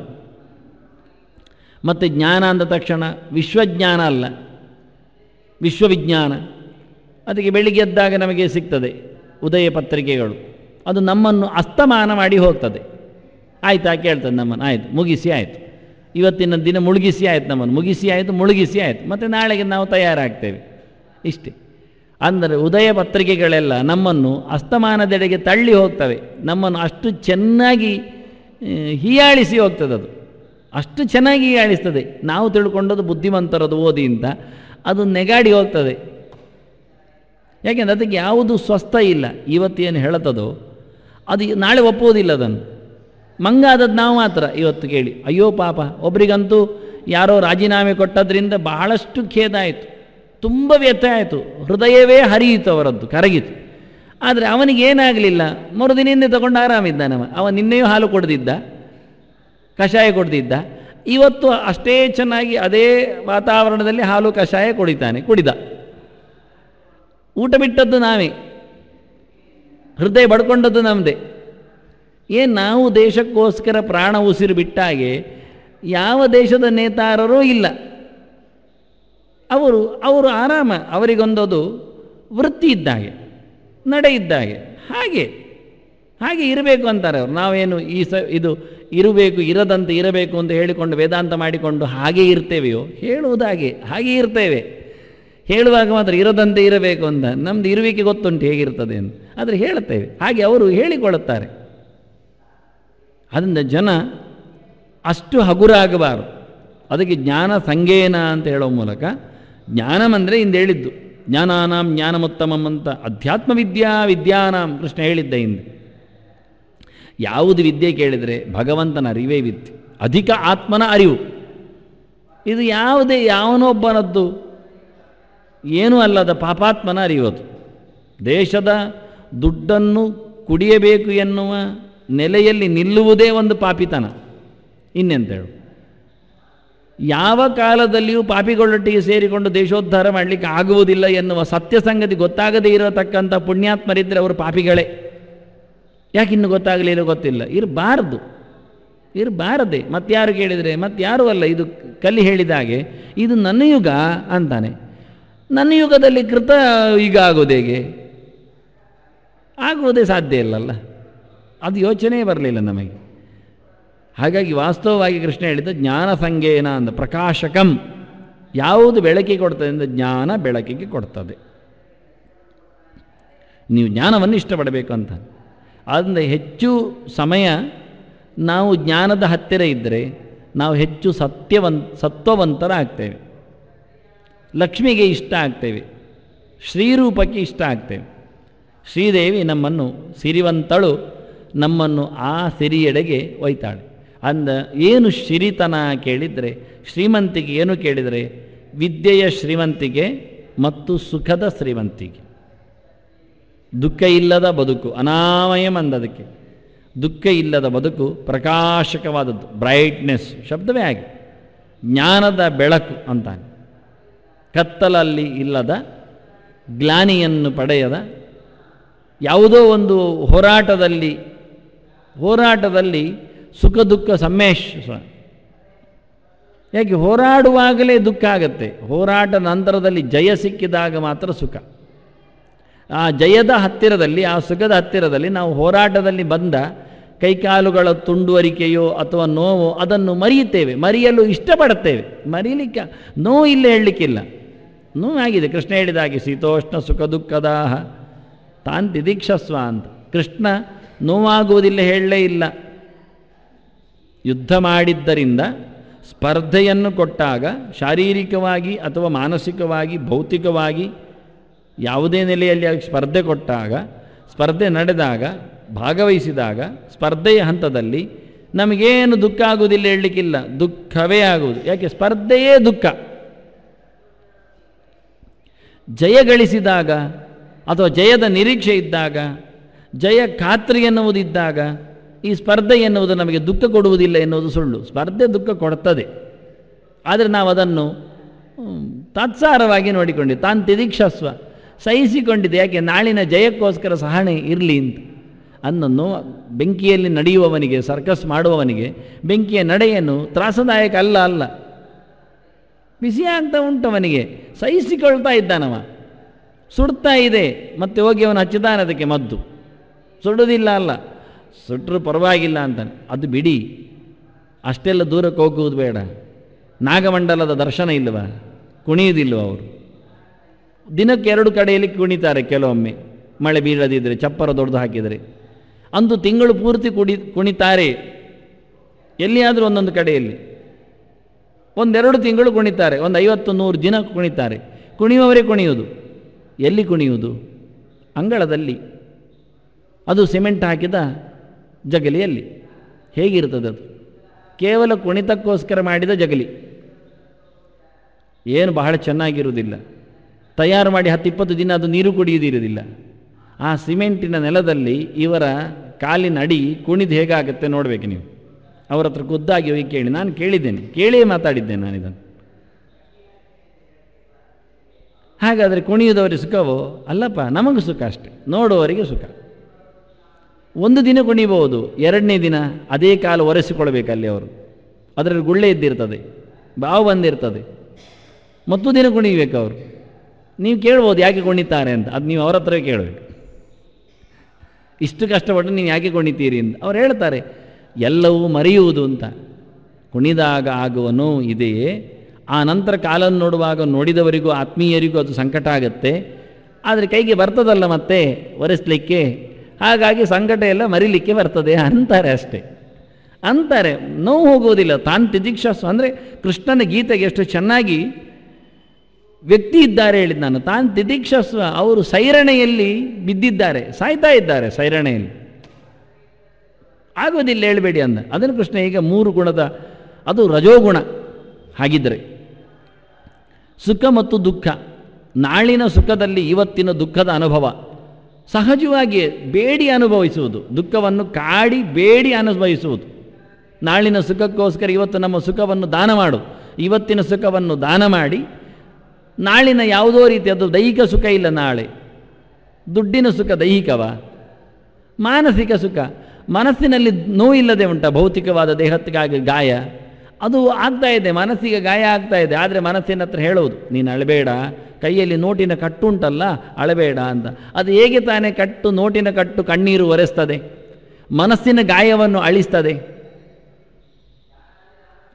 ಮತ್ತು ಜ್ಞಾನ ಅಂದ ತಕ್ಷಣ ವಿಶ್ವಜ್ಞಾನ ಅಲ್ಲ ವಿಶ್ವವಿಜ್ಞಾನ ಅದಕ್ಕೆ ಬೆಳಿಗ್ಗೆ ಎದ್ದಾಗ ನಮಗೆ ಸಿಗ್ತದೆ ಉದಯ ಪತ್ರಿಕೆಗಳು ಅದು ನಮ್ಮನ್ನು ಅಸ್ತಮಾನ ಮಾಡಿ ಹೋಗ್ತದೆ ಆಯ್ತಾ ಕೇಳ್ತದೆ ನಮ್ಮನ್ನು ಆಯಿತು ಮುಗಿಸಿ ಆಯಿತು ಇವತ್ತಿನ ದಿನ ಮುಳುಗಿಸಿ ಆಯ್ತು ನಮ್ಮನ್ನು ಮುಗಿಸಿ ಆಯಿತು ಮುಳುಗಿಸಿ ಆಯಿತು ಮತ್ತು ನಾಳೆಗೆ ನಾವು ತಯಾರಾಗ್ತೇವೆ ಇಷ್ಟೇ ಅಂದರೆ ಉದಯ ಪತ್ರಿಕೆಗಳೆಲ್ಲ ನಮ್ಮನ್ನು ಅಸ್ತಮಾನದೆಡೆಗೆ ತಳ್ಳಿ ಹೋಗ್ತವೆ ನಮ್ಮನ್ನು ಅಷ್ಟು ಚೆನ್ನಾಗಿ ಆ, ಹೀಯಾಳಿಸಿ ಹೋಗ್ತದೆ ಅದು ಅಷ್ಟು ಚೆನ್ನಾಗಿ ಹೀಯಾಳಿಸ್ತದೆ ನಾವು ತಿಳ್ಕೊಂಡದ್ದು ಬುದ್ಧಿವಂತರದು ಓದಿ ಅಂತ ಅದು ನೆಗಾಡಿ ಹೋಗ್ತದೆ ಯಾಕೆಂದ್ರೆ ಅದಕ್ಕೆ ಯಾವುದು ಸ್ವಸ್ಥ ಇಲ್ಲ ಇವತ್ತೇನು ಹೇಳುತ್ತದೋ ಅದು ನಾಳೆ ಒಪ್ಪುವುದಿಲ್ಲ ಅದನ್ನು ಮಂಗ ಆದದ್ದು ನಾವು ಮಾತ್ರ ಇವತ್ತು ಕೇಳಿ ಅಯ್ಯೋ ಪಾಪ ಒಬ್ರಿಗಂತೂ ಯಾರೋ ರಾಜೀನಾಮೆ ಕೊಟ್ಟದ್ರಿಂದ ಬಹಳಷ್ಟು ಖೇದ ಆಯಿತು ತುಂಬ ವ್ಯಥೆ ಆಯಿತು ಹೃದಯವೇ ಹರಿಯಿತು ಅವರದ್ದು ಕರಗಿತು ಆದರೆ ಅವನಿಗೆ ಏನಾಗಲಿಲ್ಲ ಮರುದಿನಿಂದ ತಗೊಂಡು ಆರಾಮಿದ್ದಾನವ ಅವ ನಿನ್ನೆಯೂ ಹಾಲು ಕೊಡ್ದಿದ್ದ ಕಷಾಯ ಕೊಡ್ದಿದ್ದ ಇವತ್ತು ಅಷ್ಟೇ ಚೆನ್ನಾಗಿ ಅದೇ ವಾತಾವರಣದಲ್ಲಿ ಹಾಲು ಕಷಾಯ ಕುಡಿತಾನೆ ಕುಡಿದ ಊಟ ಬಿಟ್ಟದ್ದು ನಾವೇ ಹೃದಯ ಬಡ್ಕೊಂಡದ್ದು ನಮ್ಮದೇ ಏನು ನಾವು ದೇಶಕ್ಕೋಸ್ಕರ ಪ್ರಾಣ ಉಸಿರು ಬಿಟ್ಟಾಗೆ ಯಾವ ದೇಶದ ನೇತಾರರೂ ಇಲ್ಲ ಅವರು ಅವರು ಆರಾಮ ಅವರಿಗೊಂದದು ವೃತ್ತಿ ಇದ್ದಾಗೆ ನಡೆ ಇದ್ದಾಗೆ ಹಾಗೆ ಹಾಗೆ ಇರಬೇಕು ಅಂತಾರೆ ಅವರು ನಾವೇನು ಈ ಸ ಇದು ಇರಬೇಕು ಇರದಂತೆ ಇರಬೇಕು ಅಂತ ಹೇಳಿಕೊಂಡು ವೇದಾಂತ ಮಾಡಿಕೊಂಡು ಹಾಗೆ ಇರ್ತೇವೆಯೋ ಹೇಳುವುದಾಗೆ ಹಾಗೆ ಇರ್ತೇವೆ ಹೇಳುವಾಗ ಮಾತ್ರ ಇರದಂತೆ ಇರಬೇಕು ಅಂತ ನಮ್ದು ಇರುವಿಕೆ ಗೊತ್ತುಂಟು ಹೇಗಿರ್ತದೆ ಅಂತ ಆದರೆ ಹೇಳುತ್ತೇವೆ ಹಾಗೆ ಅವರು ಹೇಳಿಕೊಳ್ಳುತ್ತಾರೆ ಅದರಿಂದ ಜನ ಅಷ್ಟು ಹಗುರಾಗಬಾರದು ಅದಕ್ಕೆ ಜ್ಞಾನ ಸಂಗೇನ ಅಂತ ಹೇಳೋ ಮೂಲಕ ಜ್ಞಾನಂ ಅಂದರೆ ಇಂದು ಹೇಳಿದ್ದು ಜ್ಞಾನಾನಾಂ ಜ್ಞಾನಮುತ್ತಮಂ ಅಂತ ಅಧ್ಯಾತ್ಮ ವಿದ್ಯಾ ವಿದ್ಯಾನಾಂ ಕೃಷ್ಣ ಹೇಳಿದ್ದ ಹಿಂದೆ ಯಾವುದು ವಿದ್ಯೆ ಕೇಳಿದರೆ ಭಗವಂತನ ಅರಿವೇ ವಿದ್ಯೆ ಅಧಿಕ ಆತ್ಮನ ಅರಿವು ಇದು ಯಾವುದೇ ಯಾವನೊಬ್ಬನದ್ದು ಏನೂ ಅಲ್ಲದ ಪಾಪಾತ್ಮನ ಅರಿಯೋದು ದೇಶದ ದುಡ್ಡನ್ನು ಕುಡಿಯಬೇಕು ಎನ್ನುವ ನೆಲೆಯಲ್ಲಿ ನಿಲ್ಲುವುದೇ ಒಂದು ಪಾಪಿತನ ಇನ್ನೆಂತೇಳು ಯಾವ ಕಾಲದಲ್ಲಿಯೂ ಪಾಪಿಗಳೊಟ್ಟಿಗೆ ಸೇರಿಕೊಂಡು ದೇಶೋದ್ಧಾರ ಮಾಡಲಿಕ್ಕೆ ಆಗುವುದಿಲ್ಲ ಎನ್ನುವ ಸತ್ಯ ಸಂಗತಿ ಗೊತ್ತಾಗದೇ ಇರತಕ್ಕಂಥ ಪುಣ್ಯಾತ್ಮರಿದ್ದರೆ ಅವರು ಪಾಪಿಗಳೇ ಯಾಕೆ ಇನ್ನು ಗೊತ್ತಾಗಲಿಲ್ಲ ಗೊತ್ತಿಲ್ಲ ಇರಬಾರ್ದು ಇರಬಾರದೆ ಮತ್ತಾರು ಕೇಳಿದರೆ ಮತ್ತಾರು ಅಲ್ಲ ಇದು ಕಲಿ ಹೇಳಿದ ಹಾಗೆ ಇದು ನನ್ನ ಯುಗ ಅಂತಾನೆ ನನ್ನ ಯುಗದಲ್ಲಿ ಕೃತ ಈಗ ಆಗೋದು ಹೇಗೆ ಆಗುವುದೇ ಸಾಧ್ಯ ಇಲ್ಲಲ್ಲ ಅದು ಯೋಚನೆ ಬರಲಿಲ್ಲ ನಮಗೆ ಹಾಗಾಗಿ ವಾಸ್ತವವಾಗಿ ಕೃಷ್ಣ ಹೇಳಿದ ಜ್ಞಾನ ಸಂಗೇನ ಅಂದ ಪ್ರಕಾಶಕಂ ಯಾವುದು ಬೆಳಕಿಗೆ ಕೊಡ್ತದೆ ಅಂದರೆ ಜ್ಞಾನ ಬೆಳಕಿಗೆ ಕೊಡ್ತದೆ ನೀವು ಜ್ಞಾನವನ್ನು ಇಷ್ಟಪಡಬೇಕು ಅಂತ ಆದ್ದರಿಂದ ಹೆಚ್ಚು ಸಮಯ ನಾವು ಜ್ಞಾನದ ಹತ್ತಿರ ಇದ್ದರೆ ನಾವು ಹೆಚ್ಚು ಸತ್ಯವಂತ ಸತ್ವವಂತರಾಗ್ತೇವೆ ಲಕ್ಷ್ಮಿಗೆ ಇಷ್ಟ ಆಗ್ತೇವೆ ಶ್ರೀರೂಪಕ್ಕೆ ಇಷ್ಟ ಆಗ್ತೇವೆ ಶ್ರೀದೇವಿ ನಮ್ಮನ್ನು ಸಿರಿವಂತಳು ನಮ್ಮನ್ನು ಆ ಸಿರಿಯೆಡೆಗೆ ಒಯ್ತಾಳೆ ಅಂದ ಏನು ಶ್ರೀತನ ಕೇಳಿದರೆ ಶ್ರೀಮಂತಿಗೆ ಏನು ಕೇಳಿದರೆ ವಿದ್ಯೆಯ ಶ್ರೀಮಂತಿಗೆ ಮತ್ತು ಸುಖದ ಶ್ರೀಮಂತಿಗೆ ದುಃಖ ಇಲ್ಲದ ಬದುಕು ಅನಾಮಯಂ ಅಂದದಕ್ಕೆ ದುಃಖ ಇಲ್ಲದ ಬದುಕು ಪ್ರಕಾಶಕವಾದದ್ದು ಬ್ರೈಟ್ನೆಸ್ ಶಬ್ದವೇ ಆಗಿ ಜ್ಞಾನದ ಬೆಳಕು ಅಂತಾನೆ ಕತ್ತಲಲ್ಲಿ ಇಲ್ಲದ ಗ್ಲಾನಿಯನ್ನು ಪಡೆಯದ ಯಾವುದೋ ಒಂದು ಹೋರಾಟದಲ್ಲಿ ಹೋರಾಟದಲ್ಲಿ ಸುಖ ದುಃಖ ಸಮ್ಮೇಶ ಯಾಕೆ ಹೋರಾಡುವಾಗಲೇ ದುಃಖ ಆಗತ್ತೆ ಹೋರಾಟ ನಂತರದಲ್ಲಿ ಜಯ ಸಿಕ್ಕಿದಾಗ ಮಾತ್ರ ಸುಖ ಆ ಜಯದ ಹತ್ತಿರದಲ್ಲಿ ಆ ಸುಖದ ಹತ್ತಿರದಲ್ಲಿ ನಾವು ಹೋರಾಟದಲ್ಲಿ ಬಂದ ಕೈಕಾಲುಗಳ ತುಂಡುವರಿಕೆಯೋ ಅಥವಾ ನೋವು ಅದನ್ನು ಮರೆಯುತ್ತೇವೆ ಮರೆಯಲು ಇಷ್ಟಪಡುತ್ತೇವೆ ಮರೀಲಿಕ್ಕೆ ನೋವು ಇಲ್ಲ ಹೇಳಲಿಕ್ಕಿಲ್ಲ ನೋವಾಗಿದೆ ಕೃಷ್ಣ ಹೇಳಿದ ಹಾಗೆ ಶೀತೋಷ್ಣ ಸುಖ ದುಃಖದಾಹ ತಾನ್ ತಿದೀಕ್ಷಸ್ವ ಅಂತ ಕೃಷ್ಣ ನೋವಾಗುವುದಿಲ್ಲ ಹೇಳಲೇ ಇಲ್ಲ ಯುದ್ಧ ಮಾಡಿದ್ದರಿಂದ ಸ್ಪರ್ಧೆಯನ್ನು ಕೊಟ್ಟಾಗ ಶಾರೀರಿಕವಾಗಿ ಅಥವಾ ಮಾನಸಿಕವಾಗಿ ಭೌತಿಕವಾಗಿ ಯಾವುದೇ ನೆಲೆಯಲ್ಲಿ ಆಗಿ ಸ್ಪರ್ಧೆ ಕೊಟ್ಟಾಗ ಸ್ಪರ್ಧೆ ನಡೆದಾಗ ಭಾಗವಹಿಸಿದಾಗ ಸ್ಪರ್ಧೆಯ ಹಂತದಲ್ಲಿ ನಮಗೇನು ದುಃಖ ಆಗುವುದಿಲ್ಲ ಹೇಳಲಿಕ್ಕಿಲ್ಲ ದುಃಖವೇ ಆಗುವುದು ಯಾಕೆ ಸ್ಪರ್ಧೆಯೇ ದುಃಖ ಜಯ ಗಳಿಸಿದಾಗ ಅಥವಾ ಜಯದ ನಿರೀಕ್ಷೆ ಇದ್ದಾಗ ಜಯ ಖಾತ್ರಿ ಎನ್ನುವುದಿದ್ದಾಗ ಈ ಸ್ಪರ್ಧೆ ಎನ್ನುವುದು ನಮಗೆ ದುಃಖ ಕೊಡುವುದಿಲ್ಲ ಎನ್ನುವುದು ಸುಳ್ಳು ಸ್ಪರ್ಧೆ ದುಃಖ ಕೊಡ್ತದೆ ಆದರೆ ನಾವು ಅದನ್ನು ಹ್ಮ್, ತಾತ್ಸಾರವಾಗಿ ನೋಡಿಕೊಂಡಿದ್ದೆ ತಾನು ತಿದೀಕ್ಷಸ್ವ ಸಹಿಸಿಕೊಂಡಿದೆ ಯಾಕೆ ನಾಳಿನ ಜಯಕ್ಕೋಸ್ಕರ ಸಹನೆ ಇರಲಿ ಅಂತ ಅನ್ನನ್ನು ಬೆಂಕಿಯಲ್ಲಿ ನಡೆಯುವವನಿಗೆ ಸರ್ಕಸ್ ಮಾಡುವವನಿಗೆ ಬೆಂಕಿಯ ನಡೆಯನ್ನು ತ್ರಾಸದಾಯಕ ಅಲ್ಲ ಅಲ್ಲ ಬಿಸಿ ಆಗ್ತಾ ಉಂಟವನಿಗೆ ಸಹಿಸಿಕೊಳ್ತಾ ಇದ್ದಾನವ ಸುಡ್ತಾ ಇದೆ ಮತ್ತೆ ಹೋಗಿ ಅವನು ಹಚ್ಚಿದಾನೆ ಅದಕ್ಕೆ ಮದ್ದು ಸುಡುವುದಿಲ್ಲ ಅಲ್ಲ ಸುಟ್ಟರು ಪರವಾಗಿಲ್ಲ ಅಂತಾನೆ ಅದು ಬಿಡಿ ಅಷ್ಟೆಲ್ಲ ದೂರಕ್ಕೆ ಹೋಗುವುದು ಬೇಡ ನಾಗಮಂಡಲದ ದರ್ಶನ ಇಲ್ಲವ ಕುಣಿಯುವುದಿಲ್ವ ಅವರು ದಿನಕ್ಕೆ ಎರಡು ಕಡೆಯಲ್ಲಿ ಕುಣಿತಾರೆ ಕೆಲವೊಮ್ಮೆ ಮಳೆ ಬೀಳದಿದ್ದರೆ ಚಪ್ಪರ ದೊಡ್ಡದು ಹಾಕಿದರೆ ಅಂದು ತಿಂಗಳು ಪೂರ್ತಿ ಕುಡಿ ಕುಣಿತಾರೆ ಎಲ್ಲಿಯಾದರೂ ಒಂದೊಂದು ಕಡೆಯಲ್ಲಿ ಒಂದೆರಡು ತಿಂಗಳು ಕುಣಿತಾರೆ ಒಂದು ಐವತ್ತು ನೂರು ದಿನ ಕುಣಿತಾರೆ ಕುಣಿಯುವವರೇ ಕುಣಿಯುವುದು ಎಲ್ಲಿ ಕುಣಿಯುವುದು ಅಂಗಳದಲ್ಲಿ ಅದು ಸಿಮೆಂಟ್ ಹಾಕಿದ ಜಗಲಿಯಲ್ಲಿ ಹೇಗಿರ್ತದೆ ಅದು ಕೇವಲ ಕುಣಿತಕ್ಕೋಸ್ಕರ ಮಾಡಿದ ಜಗಲಿ ಏನು ಬಹಳ ಚೆನ್ನಾಗಿರುವುದಿಲ್ಲ ತಯಾರು ಮಾಡಿ ಹತ್ತು ಇಪ್ಪತ್ತು ದಿನ ಅದು ನೀರು ಕುಡಿಯುವುದಿರುವುದಿಲ್ಲ ಆ ಸಿಮೆಂಟಿನ ನೆಲದಲ್ಲಿ ಇವರ ಕಾಲಿನ ಅಡಿ ಕುಣಿದು ಹೇಗಾಗುತ್ತೆ ನೋಡಬೇಕು ನೀವು ಅವರ ಹತ್ರ ಖುದ್ದಾಗಿ ಹೋಗಿ ಕೇಳಿ ನಾನು ಕೇಳಿದ್ದೇನೆ ಕೇಳಿಯೇ ಮಾತಾಡಿದ್ದೇನೆ ನಾನು ಇದನ್ನು ಹಾಗಾದರೆ ಕುಣಿಯುವುದವರಿಗೆ ಸುಖವೋ ಅಲ್ಲಪ್ಪ ನಮಗೂ ಸುಖ ಅಷ್ಟೆ ನೋಡುವವರಿಗೆ ಸುಖ ಒಂದು ದಿನ ಕುಣಿಬಹುದು ಎರಡನೇ ದಿನ ಅದೇ ಕಾಲು ಒರೆಸಿಕೊಳ್ಬೇಕು ಅಲ್ಲಿ ಅವರು ಅದರಲ್ಲಿ ಗುಳ್ಳೆ ಇದ್ದಿರ್ತದೆ ಬಾವು ಬಂದಿರ್ತದೆ ಮತ್ತು ದಿನ ಕುಣಿಬೇಕು ಅವರು ನೀವು ಕೇಳ್ಬೋದು ಯಾಕೆ ಕುಣಿತಾರೆ ಅಂತ ಅದು ನೀವು ಅವ್ರ ಹತ್ರವೇ ಕೇಳಬೇಕು ಇಷ್ಟು ಕಷ್ಟಪಟ್ಟು ನೀವು ಯಾಕೆ ಕುಣಿತೀರಿ ಅಂತ ಅವ್ರು ಹೇಳ್ತಾರೆ ಎಲ್ಲವೂ ಮರೆಯುವುದು ಅಂತ ಕುಣಿದಾಗ ಆಗುವ ನೋವು ಇದೆಯೇ ಆ ನಂತರ ಕಾಲನ್ನು ನೋಡುವಾಗ ನೋಡಿದವರಿಗೂ ಆತ್ಮೀಯರಿಗೂ ಅದು ಸಂಕಟ ಆಗುತ್ತೆ ಆದರೆ ಕೈಗೆ ಬರ್ತದಲ್ಲ ಮತ್ತೆ ಒರೆಸಲಿಕ್ಕೆ ಹಾಗಾಗಿ ಸಂಕಟ ಎಲ್ಲ ಮರಿಲಿಕ್ಕೆ ಬರ್ತದೆ ಅಂತಾರೆ ಅಷ್ಟೇ ಅಂತಾರೆ ನೋವು ಹೋಗುವುದಿಲ್ಲ ತಾನು ತಿದೀಕ್ಷಾಸ್ವ ಅಂದರೆ ಕೃಷ್ಣನ ಗೀತೆಗೆ ಎಷ್ಟು ಚೆನ್ನಾಗಿ ವ್ಯಕ್ತಿ ಇದ್ದಾರೆ ಹೇಳಿದ್ ನಾನು ತಾನು ತಿದೀಕ್ಷಸ್ವ ಅವರು ಸೈರಣೆಯಲ್ಲಿ ಬಿದ್ದಿದ್ದಾರೆ ಸಾಯ್ತಾ ಇದ್ದಾರೆ ಸೈರಣೆಯಲ್ಲಿ ಆಗೋದಿಲ್ಲ ಹೇಳಬೇಡಿ ಅಂದ ಅದನ್ನು ಕೃಷ್ಣ ಈಗ ಮೂರು ಗುಣದ ಅದು ರಜೋಗುಣ ಹಾಗಿದ್ದರೆ ಸುಖ ಮತ್ತು ದುಃಖ ನಾಳಿನ ಸುಖದಲ್ಲಿ ಇವತ್ತಿನ ದುಃಖದ ಅನುಭವ ಸಹಜವಾಗಿಯೇ ಬೇಡಿ ಅನುಭವಿಸುವುದು ದುಃಖವನ್ನು ಕಾಡಿ ಬೇಡಿ ಅನುಭವಿಸುವುದು ನಾಳಿನ ಸುಖಕ್ಕೋಸ್ಕರ ಇವತ್ತು ನಮ್ಮ ಸುಖವನ್ನು ದಾನ ಮಾಡು ಇವತ್ತಿನ ಸುಖವನ್ನು ದಾನ ಮಾಡಿ ನಾಳಿನ ಯಾವುದೋ ರೀತಿಯದ್ದು ದೈಹಿಕ ಸುಖ ಇಲ್ಲ ನಾಳೆ ದುಡ್ಡಿನ ಸುಖ ದೈಹಿಕವ ಮಾನಸಿಕ ಸುಖ ಮನಸ್ಸಿನಲ್ಲಿ ನೋವಿಲ್ಲದೆ ಉಂಟ ಭೌತಿಕವಾದ ದೇಹಕ್ಕಾಗಿ ಗಾಯ ಅದು ಆಗ್ತಾ ಇದೆ ಮನಸ್ಸಿಗೆ ಗಾಯ ಆಗ್ತಾ ಇದೆ ಆದರೆ ಮನಸ್ಸಿನ ಹತ್ರ ಹೇಳುವುದು ನೀನು ಅಳಬೇಡ ಕೈಯಲ್ಲಿ ನೋಟಿನ ಕಟ್ಟು ಉಂಟಲ್ಲ ಅಳಬೇಡ ಅಂತ ಅದು ಹೇಗೆ ತಾನೇ ಕಟ್ಟು ನೋಟಿನ ಕಟ್ಟು ಕಣ್ಣೀರು ಒರೆಸ್ತದೆ ಮನಸ್ಸಿನ ಗಾಯವನ್ನು ಅಳಿಸ್ತದೆ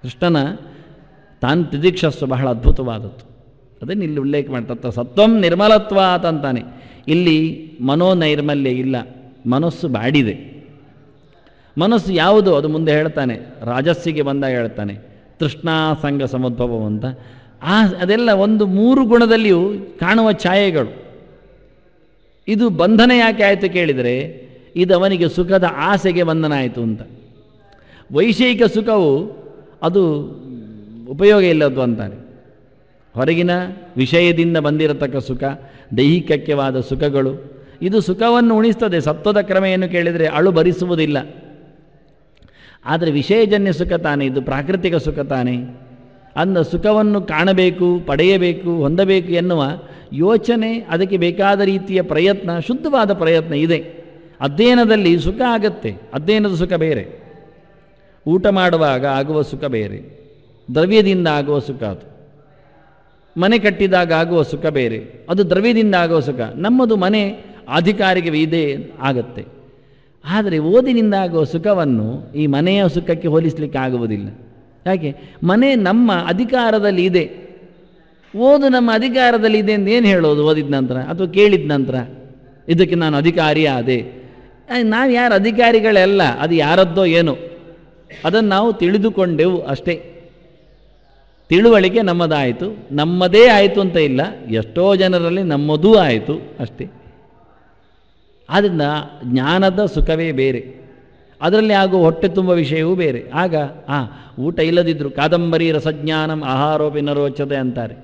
ಕೃಷ್ಣನ ತಾನು ತಿದಿಕ್ಷಸ್ಸು ಬಹಳ ಅದ್ಭುತವಾದದ್ದು ಅದನ್ನು ಇಲ್ಲಿ ಉಲ್ಲೇಖ ಮಾಡ್ತಾ ಸತ್ವಂ ನಿರ್ಮಲತ್ವಾತ್ ಅಂತಾನೆ ಇಲ್ಲಿ ಮನೋನೈರ್ಮಲ್ಯ ಇಲ್ಲ ಮನಸ್ಸು ಬಾಡಿದೆ ಮನಸ್ಸು ಯಾವುದು ಅದು ಮುಂದೆ ಹೇಳ್ತಾನೆ ರಾಜಸ್ಸಿಗೆ ಬಂದಾಗ ಹೇಳ್ತಾನೆ ತೃಷ್ಣಾ ಸಂಘ ಸಮುದ್ಭವಂ ಅಂತ ಆ ಅದೆಲ್ಲ ಒಂದು ಮೂರು ಗುಣದಲ್ಲಿಯೂ ಕಾಣುವ ಛಾಯೆಗಳು ಇದು ಬಂಧನ ಯಾಕೆ ಆಯಿತು ಕೇಳಿದರೆ ಇದು ಅವನಿಗೆ ಸುಖದ ಆಸೆಗೆ ಬಂಧನ ಆಯಿತು ಅಂತ ವೈಷಯಿಕ ಸುಖವು ಅದು ಉಪಯೋಗ ಇಲ್ಲದ್ದು ಅಂತಾನೆ ಹೊರಗಿನ ವಿಷಯದಿಂದ ಬಂದಿರತಕ್ಕ ಸುಖ ದೈಹಿಕಕ್ಯವಾದ ಸುಖಗಳು ಇದು ಸುಖವನ್ನು ಉಣಿಸ್ತದೆ ಸತ್ವದ ಕ್ರಮ ಏನು ಕೇಳಿದರೆ ಅಳು ಭರಿಸುವುದಿಲ್ಲ ಆದರೆ ವಿಷಯಜನ್ಯ ಸುಖ ತಾನೇ ಇದು ಪ್ರಾಕೃತಿಕ ಸುಖ ತಾನೇ ಅಂದ ಸುಖವನ್ನು ಕಾಣಬೇಕು ಪಡೆಯಬೇಕು ಹೊಂದಬೇಕು ಎನ್ನುವ ಯೋಚನೆ ಅದಕ್ಕೆ ಬೇಕಾದ ರೀತಿಯ ಪ್ರಯತ್ನ ಶುದ್ಧವಾದ ಪ್ರಯತ್ನ ಇದೆ ಅಧ್ಯಯನದಲ್ಲಿ ಸುಖ ಆಗತ್ತೆ ಅಧ್ಯಯನದ ಸುಖ ಬೇರೆ ಊಟ ಮಾಡುವಾಗ ಆಗುವ ಸುಖ ಬೇರೆ ದ್ರವ್ಯದಿಂದ ಆಗುವ ಸುಖ ಅದು ಮನೆ ಕಟ್ಟಿದಾಗ ಆಗುವ ಸುಖ ಬೇರೆ ಅದು ದ್ರವ್ಯದಿಂದ ಆಗುವ ಸುಖ ನಮ್ಮದು ಮನೆ ಅಧಿಕಾರಿಗೆ ಇದೆ ಆಗತ್ತೆ ಆದರೆ ಓದಿನಿಂದ ಆಗುವ ಸುಖವನ್ನು ಈ ಮನೆಯ ಸುಖಕ್ಕೆ ಹೋಲಿಸಲಿಕ್ಕೆ ಆಗುವುದಿಲ್ಲ ಯಾಕೆ ಮನೆ ನಮ್ಮ ಅಧಿಕಾರದಲ್ಲಿ ಇದೆ ಓದು ನಮ್ಮ ಅಧಿಕಾರದಲ್ಲಿ ಇದೆ ಅಂತ ಏನು ಹೇಳೋದು ಓದಿದ ನಂತರ ಅಥವಾ ಕೇಳಿದ ನಂತರ ಇದಕ್ಕೆ ನಾನು ಅಧಿಕಾರಿ ಆದೆ ನಾವು ಯಾರು ಅಧಿಕಾರಿಗಳೆಲ್ಲ ಅದು ಯಾರದ್ದೋ ಏನೋ ಅದನ್ನು ನಾವು ತಿಳಿದುಕೊಂಡೆವು ಅಷ್ಟೇ ತಿಳುವಳಿಕೆ ನಮ್ಮದಾಯಿತು ನಮ್ಮದೇ ಆಯಿತು ಅಂತ ಇಲ್ಲ ಎಷ್ಟೋ ಜನರಲ್ಲಿ ನಮ್ಮದೂ ಆಯಿತು ಅಷ್ಟೇ ಆದ್ದರಿಂದ ಜ್ಞಾನದ ಸುಖವೇ ಬೇರೆ ಅದರಲ್ಲಿ ಆಗುವ ಹೊಟ್ಟೆ ತುಂಬ ವಿಷಯವೂ ಬೇರೆ ಆಗ ಆ ಊಟ ಇಲ್ಲದಿದ್ದರು ಕಾದಂಬರಿ ರಸಜ್ಞಾನಂ ಆಹಾರೋಪಿ ನರೋಚತೆ ಅಂತಾರೆ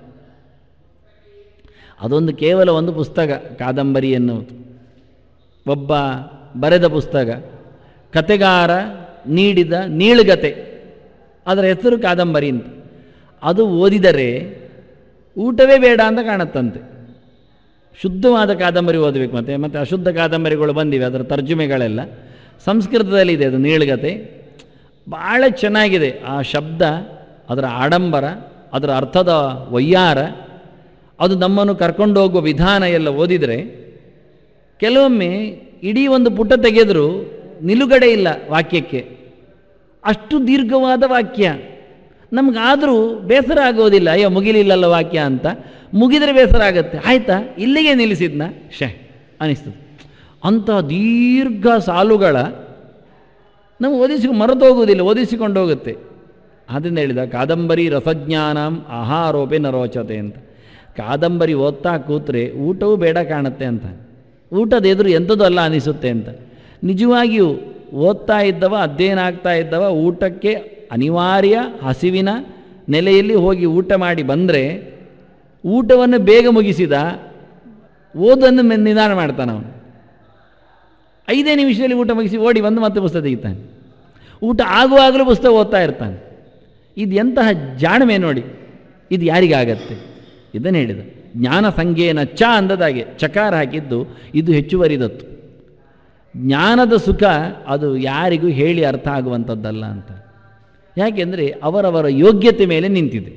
ಅದೊಂದು ಕೇವಲ ಒಂದು ಪುಸ್ತಕ ಕಾದಂಬರಿ ಎನ್ನುವುದು ಒಬ್ಬ ಬರೆದ ಪುಸ್ತಕ ಕತೆಗಾರ ನೀಡಿದ ನೀಳುಗತೆ ಅದರ ಹೆಸರು ಕಾದಂಬರಿ ಅಂತ ಅದು ಓದಿದರೆ ಊಟವೇ ಬೇಡ ಅಂತ ಕಾಣುತ್ತಂತೆ ಶುದ್ಧವಾದ ಕಾದಂಬರಿ ಓದಬೇಕು ಮತ್ತೆ ಮತ್ತು ಅಶುದ್ಧ ಕಾದಂಬರಿಗಳು ಬಂದಿವೆ ಅದರ ತರ್ಜುಮೆಗಳೆಲ್ಲ ಸಂಸ್ಕೃತದಲ್ಲಿದೆ ಅದು ನೀಳುಗತೆ ಭಾಳ ಚೆನ್ನಾಗಿದೆ ಆ ಶಬ್ದ ಅದರ ಆಡಂಬರ ಅದರ ಅರ್ಥದ ವಯ್ಯಾರ ಅದು ನಮ್ಮನ್ನು ಕರ್ಕೊಂಡು ಹೋಗುವ ವಿಧಾನ ಎಲ್ಲ ಓದಿದರೆ ಕೆಲವೊಮ್ಮೆ ಇಡೀ ಒಂದು ಪುಟ ತೆಗೆದರೂ ನಿಲುಗಡೆ ಇಲ್ಲ ವಾಕ್ಯಕ್ಕೆ ಅಷ್ಟು ದೀರ್ಘವಾದ ವಾಕ್ಯ ನಮಗಾದರೂ ಬೇಸರ ಆಗೋದಿಲ್ಲ ಅಯ್ಯೋ ಮುಗಿಲಿಲ್ಲಲ್ಲ ವಾಕ್ಯ ಅಂತ ಮುಗಿದರೆ ಬೇಸರ ಆಗುತ್ತೆ ಆಯಿತಾ ಇಲ್ಲಿಗೆ ನಿಲ್ಲಿಸಿದ್ನ ಶೇ ಅನಿಸ್ತದೆ ಅಂಥ ದೀರ್ಘ ಸಾಲುಗಳ ನಾವು ಓದಿಸಿ ಮರೆತು ಹೋಗುವುದಿಲ್ಲ ಓದಿಸಿಕೊಂಡು ಹೋಗುತ್ತೆ ಅದರಿಂದ ಹೇಳಿದ ಕಾದಂಬರಿ ರಸಜ್ಞಾನಂ ಆಹಾರೋಪೆ ನರೋಚತೆ ಅಂತ ಕಾದಂಬರಿ ಓದ್ತಾ ಕೂತ್ರೆ ಊಟವೂ ಬೇಡ ಕಾಣುತ್ತೆ ಅಂತ ಊಟದ ಎದುರು ಎಂಥದ್ದು ಅಲ್ಲ ಅನಿಸುತ್ತೆ ಅಂತ ನಿಜವಾಗಿಯೂ ಓದ್ತಾ ಇದ್ದವ ಅಧ್ಯಯನ ಆಗ್ತಾ ಇದ್ದವ ಊಟಕ್ಕೆ ಅನಿವಾರ್ಯ ಹಸಿವಿನ ನೆಲೆಯಲ್ಲಿ ಹೋಗಿ ಊಟ ಮಾಡಿ ಬಂದರೆ ಊಟವನ್ನು ಬೇಗ ಮುಗಿಸಿದ ಓದನ್ನು ಮೆನ್- ನಿಧಾನ ಮಾಡ್ತಾನೆ ಅವನು ಐದೇ ನಿಮಿಷದಲ್ಲಿ ಊಟ ಮುಗಿಸಿ ಓಡಿ ಬಂದು ಮತ್ತೆ ಪುಸ್ತಕ ತೆಗಿತಾನೆ ಊಟ ಆಗುವಾಗಲೂ ಪುಸ್ತಕ ಓದ್ತಾ ಇರ್ತಾನೆ ಇದು ಎಂತಹ ಜಾಣ್ಮೆ ನೋಡಿ ಇದು ಯಾರಿಗಾಗತ್ತೆ ಇದನ್ನು ಹೇಳಿದ ಜ್ಞಾನ ಸಂಗೇನ ಚ ಅಂದದಾಗೆ ಚಕಾರ ಹಾಕಿದ್ದು ಇದು ಹೆಚ್ಚುವರಿದತ್ತು ಜ್ಞಾನದ ಸುಖ ಅದು ಯಾರಿಗೂ ಹೇಳಿ ಅರ್ಥ ಆಗುವಂಥದ್ದಲ್ಲ ಅಂತ ಯಾಕೆಂದರೆ ಅವರವರ ಯೋಗ್ಯತೆ ಮೇಲೆ ನಿಂತಿದೆ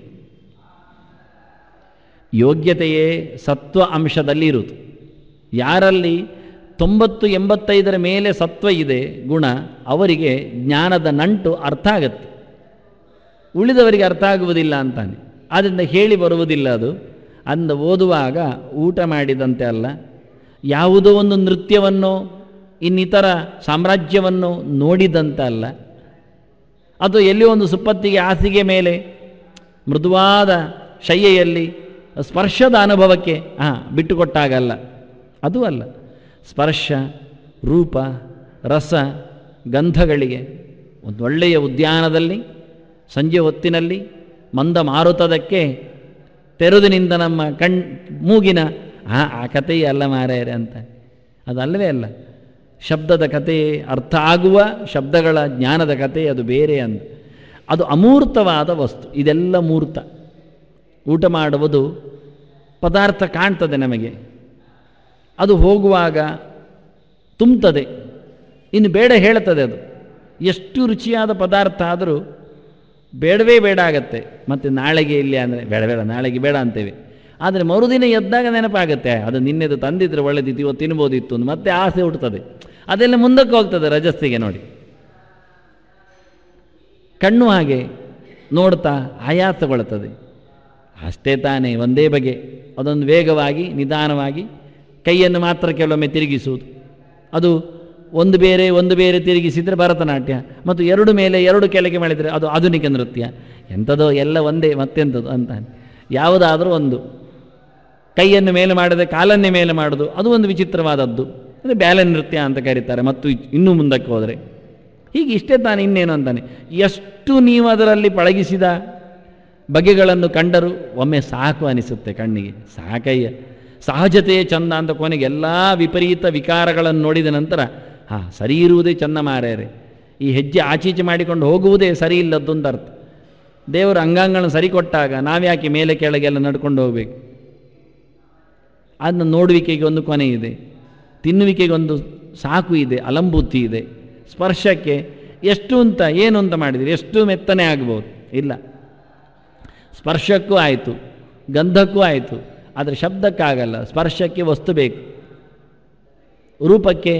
ಯೋಗ್ಯತೆಯೇ ಸತ್ವ ಅಂಶದಲ್ಲಿ ಇರುವುದು ಯಾರಲ್ಲಿ ತೊಂಬತ್ತು ಎಂಬತ್ತೈದರ ಮೇಲೆ ಸತ್ವ ಇದೆ ಗುಣ ಅವರಿಗೆ ಜ್ಞಾನದ ನಂಟು ಅರ್ಥ ಆಗತ್ತೆ ಉಳಿದವರಿಗೆ ಅರ್ಥ ಆಗುವುದಿಲ್ಲ ಅಂತಾನೆ ಆದ್ದರಿಂದ ಹೇಳಿ ಬರುವುದಿಲ್ಲ ಅದು ಅಂದ ಓದುವಾಗ ಊಟ ಮಾಡಿದಂತೆ ಅಲ್ಲ ಯಾವುದೋ ಒಂದು ನೃತ್ಯವನ್ನು ಇನ್ನಿತರ ಸಾಮ್ರಾಜ್ಯವನ್ನು ನೋಡಿದಂತೆ ಅಲ್ಲ ಅದು ಎಲ್ಲಿಯೋ ಒಂದು ಸುಪ್ಪತ್ತಿಗೆ ಹಾಸಿಗೆ ಮೇಲೆ ಮೃದುವಾದ ಶಯ್ಯೆಯಲ್ಲಿ ಸ್ಪರ್ಶದ ಅನುಭವಕ್ಕೆ ಹಾಂ ಬಿಟ್ಟುಕೊಟ್ಟಾಗಲ್ಲ ಅದು ಅಲ್ಲ ಸ್ಪರ್ಶ ರೂಪ ರಸ ಗಂಧಗಳಿಗೆ ಒಂದು ಒಳ್ಳೆಯ ಉದ್ಯಾನದಲ್ಲಿ ಸಂಜೆ ಹೊತ್ತಿನಲ್ಲಿ ಮಂದ ಮಾರುತದಕ್ಕೆ ತೆರೆದಿನಿಂದ ನಮ್ಮ ಕಣ್ ಮೂಗಿನ ಆ ಆ ಕಥೆಯೇ ಅಲ್ಲ ಮಾರಾಯರೆ ಅಂತ ಅದಲ್ಲವೇ ಅಲ್ಲ ಶಬ್ದದ ಕಥೆ ಅರ್ಥ ಆಗುವ ಶಬ್ದಗಳ ಜ್ಞಾನದ ಕಥೆ ಅದು ಬೇರೆ ಅಂತ ಅದು ಅಮೂರ್ತವಾದ ವಸ್ತು ಇದೆಲ್ಲ ಮೂರ್ತ ಊಟ ಮಾಡುವುದು ಪದಾರ್ಥ ಕಾಣ್ತದೆ ನಮಗೆ ಅದು ಹೋಗುವಾಗ ತುಂಬ್ತದೆ ಇನ್ನು ಬೇಡ ಹೇಳ್ತದೆ ಅದು ಎಷ್ಟು ರುಚಿಯಾದ ಪದಾರ್ಥ ಆದರೂ ಬೇಡವೇ ಬೇಡ ಆಗತ್ತೆ ಮತ್ತು ನಾಳೆಗೆ ಇಲ್ಲಿ ಅಂದರೆ ಬೇಡ ಬೇಡ ನಾಳೆಗೆ ಬೇಡ ಅಂತೇವೆ ಆದರೆ ಮರುದಿನ ಎದ್ದಾಗ ನೆನಪಾಗುತ್ತೆ ಅದು ನಿನ್ನೆದು ತಂದಿದ್ರೆ ಒಳ್ಳೆದಿತ್ತು ಇವತ್ತು ತಿನ್ಬೋದಿತ್ತು ಅಂತ ಮತ್ತೆ ಆಸೆ ಹುಟ್ಟುತ್ತದೆ ಅದೆಲ್ಲ ಮುಂದಕ್ಕೆ ಹೋಗ್ತದೆ ರಜಸ್ಸಿಗೆ ನೋಡಿ ಕಣ್ಣು ಹಾಗೆ ನೋಡ್ತಾ ಆಯಾಸ ತಗೊಳ್ತದೆ ಅಷ್ಟೇ ತಾನೇ ಒಂದೇ ಬಗೆ ಅದೊಂದು ವೇಗವಾಗಿ ನಿಧಾನವಾಗಿ ಕೈಯನ್ನು ಮಾತ್ರ ಕೆಲವೊಮ್ಮೆ ತಿರುಗಿಸುವುದು ಅದು ಒಂದು ಬೇರೆ ಒಂದು ಬೇರೆ ತಿರುಗಿಸಿದರೆ ಭರತನಾಟ್ಯ ಮತ್ತು ಎರಡು ಮೇಲೆ ಎರಡು ಕೆಳಗೆ ಮಾಡಿದರೆ ಅದು ಆಧುನಿಕ ನೃತ್ಯ ಎಂಥದೋ ಎಲ್ಲ ಒಂದೇ ಮತ್ತೆಂಥದ್ದು ಅಂತಾನೆ ಯಾವುದಾದರೂ ಒಂದು ಕೈಯನ್ನು ಮೇಲೆ ಮಾಡದೆ ಕಾಲನ್ನೇ ಮೇಲೆ ಮಾಡೋದು ಅದು ಒಂದು ವಿಚಿತ್ರವಾದದ್ದು ಅದು ಬ್ಯಾಲೆ ನೃತ್ಯ ಅಂತ ಕರೀತಾರೆ ಮತ್ತು ಇನ್ನೂ ಮುಂದಕ್ಕೆ ಹೋದರೆ ಹೀಗೆ ಇಷ್ಟೇ ತಾನೆ ಇನ್ನೇನು ಅಂತಾನೆ ಎಷ್ಟು ನೀವು ಅದರಲ್ಲಿ ಪಳಗಿಸಿದ ಬಗೆಗಳನ್ನು ಕಂಡರೂ ಒಮ್ಮೆ ಸಾಕು ಅನಿಸುತ್ತೆ ಕಣ್ಣಿಗೆ ಸಾಕಯ್ಯ ಸಹಜತೆಯೇ ಚಂದ ಅಂತ ಕೊನೆಗೆ ಎಲ್ಲ ವಿಪರೀತ ವಿಕಾರಗಳನ್ನು ನೋಡಿದ ನಂತರ ಹಾಂ ಸರಿ ಇರುವುದೇ ಚಂದ ಮಾರ್ಯಾರೆ ಈ ಹೆಜ್ಜೆ ಆಚೀಚೆ ಮಾಡಿಕೊಂಡು ಹೋಗುವುದೇ ಸರಿ ಇಲ್ಲದ್ದು ಅಂತ ಅರ್ಥ ದೇವರು ಅಂಗಾಂಗಗಳನ್ನು ಸರಿ ಕೊಟ್ಟಾಗ ನಾವ್ಯಾಕೆ ಮೇಲೆ ಕೆಳಗೆಲ್ಲ ನಡ್ಕೊಂಡು ಹೋಗಬೇಕು ಅದನ್ನ ನೋಡುವಿಕೆಗೆ ಒಂದು ಕೊನೆ ಇದೆ ತಿನ್ನುವಿಕೆಗೆ ಒಂದು ಸಾಕು ಇದೆ ಅಲಂಬುತಿ ಇದೆ ಸ್ಪರ್ಶಕ್ಕೆ ಎಷ್ಟು ಅಂತ ಏನು ಅಂತ ಮಾಡಿದಿರಿ ಎಷ್ಟು ಮೆತ್ತನೆ ಆಗ್ಬೋದು ಇಲ್ಲ ಸ್ಪರ್ಶಕ್ಕೂ ಆಯಿತು ಗಂಧಕ್ಕೂ ಆಯಿತು ಆದರೆ ಶಬ್ದಕ್ಕಾಗಲ್ಲ ಸ್ಪರ್ಶಕ್ಕೆ ವಸ್ತು ಬೇಕು ರೂಪಕ್ಕೆ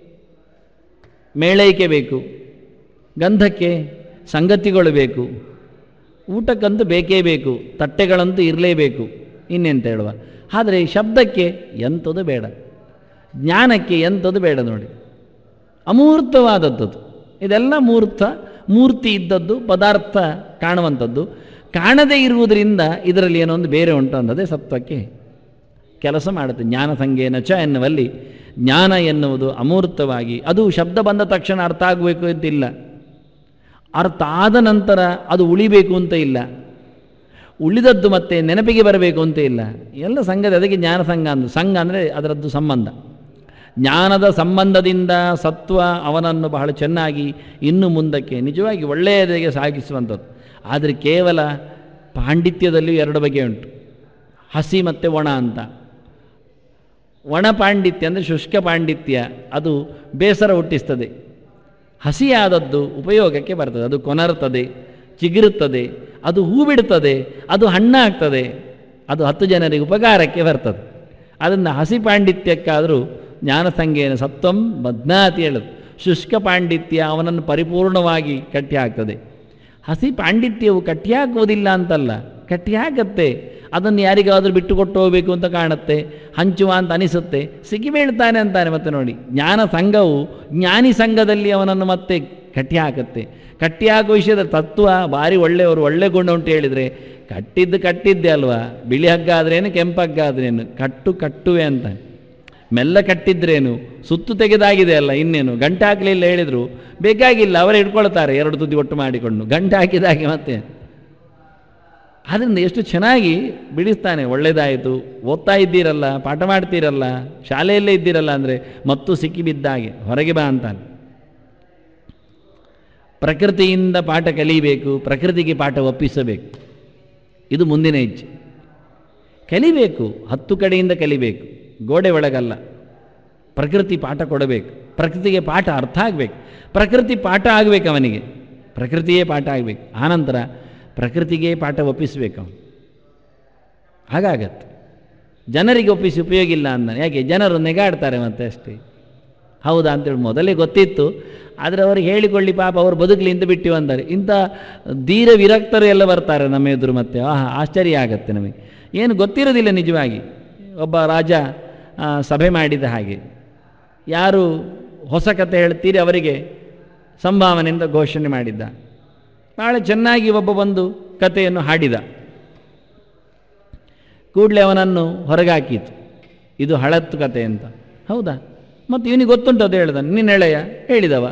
ಮೇಳೈಕೆ ಬೇಕು ಗಂಧಕ್ಕೆ ಸಂಗತಿಗಳು ಬೇಕು ಊಟಕ್ಕಂತೂ ಬೇಕೇ ಬೇಕು ತಟ್ಟೆಗಳಂತೂ ಇರಲೇಬೇಕು ಇನ್ನೆಂತ ಹೇಳುವ ಆದರೆ ಶಬ್ದಕ್ಕೆ ಎಂಥದ್ದು ಬೇಡ ಜ್ಞಾನಕ್ಕೆ ಎಂಥದ್ದು ಬೇಡ ನೋಡಿ ಅಮೂರ್ತವಾದದ್ದು ಇದೆಲ್ಲ ಮೂರ್ತ ಮೂರ್ತಿ ಇದ್ದದ್ದು ಪದಾರ್ಥ ಕಾಣುವಂಥದ್ದು ಕಾಣದೇ ಇರುವುದರಿಂದ ಇದರಲ್ಲಿ ಏನೋ ಒಂದು ಬೇರೆ ಉಂಟು ಅನ್ನೋದೇ ಸತ್ವಕ್ಕೆ ಕೆಲಸ ಮಾಡುತ್ತೆ ಜ್ಞಾನ ಸಂಗೇನ ಚ ಎನ್ನುವಲ್ಲಿ ಜ್ಞಾನ ಎನ್ನುವುದು ಅಮೂರ್ತವಾಗಿ ಅದು ಶಬ್ದ ಬಂದ ತಕ್ಷಣ ಅರ್ಥ ಆಗಬೇಕು ಅಂತಿಲ್ಲ ಅರ್ಥ ಆದ ನಂತರ ಅದು ಉಳಿಬೇಕು ಅಂತ ಇಲ್ಲ ಉಳಿದದ್ದು ಮತ್ತೆ ನೆನಪಿಗೆ ಬರಬೇಕು ಅಂತ ಇಲ್ಲ ಎಲ್ಲ ಸಂಘದ ಅದಕ್ಕೆ ಜ್ಞಾನ ಸಂಘ ಅಂದು ಸಂಘ ಅಂದರೆ ಅದರದ್ದು ಸಂಬಂಧ ಜ್ಞಾನದ ಸಂಬಂಧದಿಂದ ಸತ್ವ ಅವನನ್ನು ಬಹಳ ಚೆನ್ನಾಗಿ ಇನ್ನು ಮುಂದಕ್ಕೆ ನಿಜವಾಗಿ ಒಳ್ಳೆಯದಕ್ಕೆ ಸಾಗಿಸುವಂಥದ್ದು ಆದರೆ ಕೇವಲ ಪಾಂಡಿತ್ಯದಲ್ಲಿಯೂ ಎರಡು ಬಗೆ ಉಂಟು ಹಸಿ ಮತ್ತು ಒಣ ಅಂತ ಒಣ ಪಾಂಡಿತ್ಯ ಅಂದರೆ ಶುಷ್ಕ ಪಾಂಡಿತ್ಯ ಅದು ಬೇಸರ ಹುಟ್ಟಿಸ್ತದೆ ಹಸಿಯಾದದ್ದು ಉಪಯೋಗಕ್ಕೆ ಬರ್ತದೆ ಅದು ಕೊನರ್ತದೆ ಚಿಗುರುತ್ತದೆ ಅದು ಹೂ ಬಿಡುತ್ತದೆ ಅದು ಹಣ್ಣಾಗ್ತದೆ ಅದು ಹತ್ತು ಜನರಿಗೆ ಉಪಕಾರಕ್ಕೆ ಬರ್ತದೆ ಅದನ್ನು ಹಸಿ ಪಾಂಡಿತ್ಯಕ್ಕಾದರೂ ಜ್ಞಾನಸಂಗೇನ ಸತ್ವಂ ಬದ್ನಾತಿ ಹೇಳೋದು ಶುಷ್ಕ ಪಾಂಡಿತ್ಯ ಅವನನ್ನು ಪರಿಪೂರ್ಣವಾಗಿ ಕಟ್ಟಿ ಹಾಕ್ತದೆ ಹಸಿ ಪಾಂಡಿತ್ಯವು ಕಟ್ಟಿ ಹಾಕುವುದಿಲ್ಲ ಅಂತಲ್ಲ ಕಟ್ಟಿ ಹಾಕತ್ತೆ ಅದನ್ನು ಯಾರಿಗಾದರೂ ಬಿಟ್ಟು ಕೊಟ್ಟು ಹೋಗಬೇಕು ಅಂತ ಕಾಣುತ್ತೆ ಹಂಚುವ ಅಂತ ಅನಿಸುತ್ತೆ ಸಿಗಿ ಬೀಳ್ತಾನೆ ಅಂತಾನೆ ಮತ್ತೆ ನೋಡಿ ಜ್ಞಾನ ಸಂಘವು ಜ್ಞಾನಿ ಸಂಘದಲ್ಲಿ ಅವನನ್ನು ಮತ್ತೆ ಕಟ್ಟಿ ಹಾಕತ್ತೆ ಕಟ್ಟಿ ಹಾಕುವ ವಿಷಯದ ತತ್ವ ಭಾರಿ ಒಳ್ಳೆಯವರು ಒಳ್ಳೆ ಗುಣ ಉಂಟು ಹೇಳಿದರೆ ಕಟ್ಟಿದ್ದು ಕಟ್ಟಿದ್ದೆ ಅಲ್ವಾ ಬಿಳಿ ಹಗ್ಗ ಆದ್ರೇನು ಕೆಂಪು ಹಗ್ಗ ಆದ್ರೇನು ಕಟ್ಟು ಕಟ್ಟುವೆ ಅಂತ ಮೆಲ್ಲ ಕಟ್ಟಿದ್ರೇನು ಸುತ್ತು ತೆಗೆದಾಗಿದೆ ಅಲ್ಲ ಇನ್ನೇನು ಗಂಟೆ ಹಾಕಲಿಲ್ಲ ಹೇಳಿದ್ರು ಬೇಕಾಗಿಲ್ಲ ಅವರೇ ಇಟ್ಕೊಳ್ತಾರೆ ಎರಡು ತುದಿ ಒಟ್ಟು ಮಾಡಿಕೊಂಡು ಗಂಟೆ ಹಾಕಿದಾಗೆ ಮತ್ತೆ ಆದ್ದರಿಂದ ಎಷ್ಟು ಚೆನ್ನಾಗಿ ಬಿಡಿಸ್ತಾನೆ ಒಳ್ಳೇದಾಯಿತು ಓದ್ತಾ ಇದ್ದೀರಲ್ಲ ಪಾಠ ಮಾಡ್ತೀರಲ್ಲ ಶಾಲೆಯಲ್ಲೇ ಇದ್ದೀರಲ್ಲ ಅಂದರೆ ಮತ್ತು ಸಿಕ್ಕಿ ಬಿದ್ದಾಗೆ ಹೊರಗೆ ಬಾ ಅಂತಾನೆ ಪ್ರಕೃತಿಯಿಂದ ಪಾಠ ಕಲಿಬೇಕು ಪ್ರಕೃತಿಗೆ ಪಾಠ ಒಪ್ಪಿಸಬೇಕು ಇದು ಮುಂದಿನ ಹೆಜ್ಜೆ ಕಲಿಬೇಕು ಹತ್ತು ಕಡೆಯಿಂದ ಕಲಿಬೇಕು ಗೋಡೆ ಒಳಗಲ್ಲ ಪ್ರಕೃತಿ ಪಾಠ ಕೊಡಬೇಕು ಪ್ರಕೃತಿಗೆ ಪಾಠ ಅರ್ಥ ಆಗಬೇಕು ಪ್ರಕೃತಿ ಪಾಠ ಆಗಬೇಕು ಅವನಿಗೆ ಪ್ರಕೃತಿಯೇ ಪಾಠ ಆಗಬೇಕು ಆನಂತರ ಪ್ರಕೃತಿಗೆ ಪಾಠ ಒಪ್ಪಿಸಬೇಕು ಅವನು ಹಾಗಾಗತ್ತೆ ಜನರಿಗೆ ಒಪ್ಪಿಸಿ ಉಪಯೋಗ ಇಲ್ಲ ಅಂದ ಯಾಕೆ ಜನರು ನೆಗಾಡ್ತಾರೆ ಮತ್ತೆ ಅಷ್ಟೇ ಹೌದಾ ಅಂತೇಳಿ ಮೊದಲೇ ಗೊತ್ತಿತ್ತು ಆದರೆ ಅವ್ರಿಗೆ ಹೇಳಿಕೊಳ್ಳಿ ಪಾಪ ಅವ್ರು ಬದುಕಲಿ ಅಂತ ಬಿಟ್ಟಿವ ಅಂತಾರೆ ಇಂಥ ಧೀರ ವಿರಕ್ತರು ಎಲ್ಲ ಬರ್ತಾರೆ ನಮ್ಮ ಎದುರು ಮತ್ತೆ ಆಹಾ ಆಶ್ಚರ್ಯ ಆಗತ್ತೆ ನಮಗೆ ಏನು ಗೊತ್ತಿರೋದಿಲ್ಲ ನಿಜವಾಗಿ ಒಬ್ಬ ರಾಜ ಆ, ಸಭೆ ಮಾಡಿದ ಹಾಗೆ ಯಾರು ಹೊಸ ಕತೆ ಹೇಳ್ತೀರಿ ಅವರಿಗೆ ಸಂಭಾವನೆಯಿಂದ ಘೋಷಣೆ ಮಾಡಿದ್ದ ಭಾಳ ಚೆನ್ನಾಗಿ ಒಬ್ಬ ಬಂದು ಕಥೆಯನ್ನು ಹಾಡಿದ ಕೂಡಲೇ ಅವನನ್ನು ಹೊರಗಾಕಿತು ಇದು ಹಳತ್ತು ಕತೆ ಅಂತ ಹೌದಾ ಮತ್ತು ಇವನಿಗೆ ಗೊತ್ತುಂಟು ಅದು ಹೇಳ್ದ ನೀನು ಹೇಳಯ್ಯ ಹೇಳಿದವ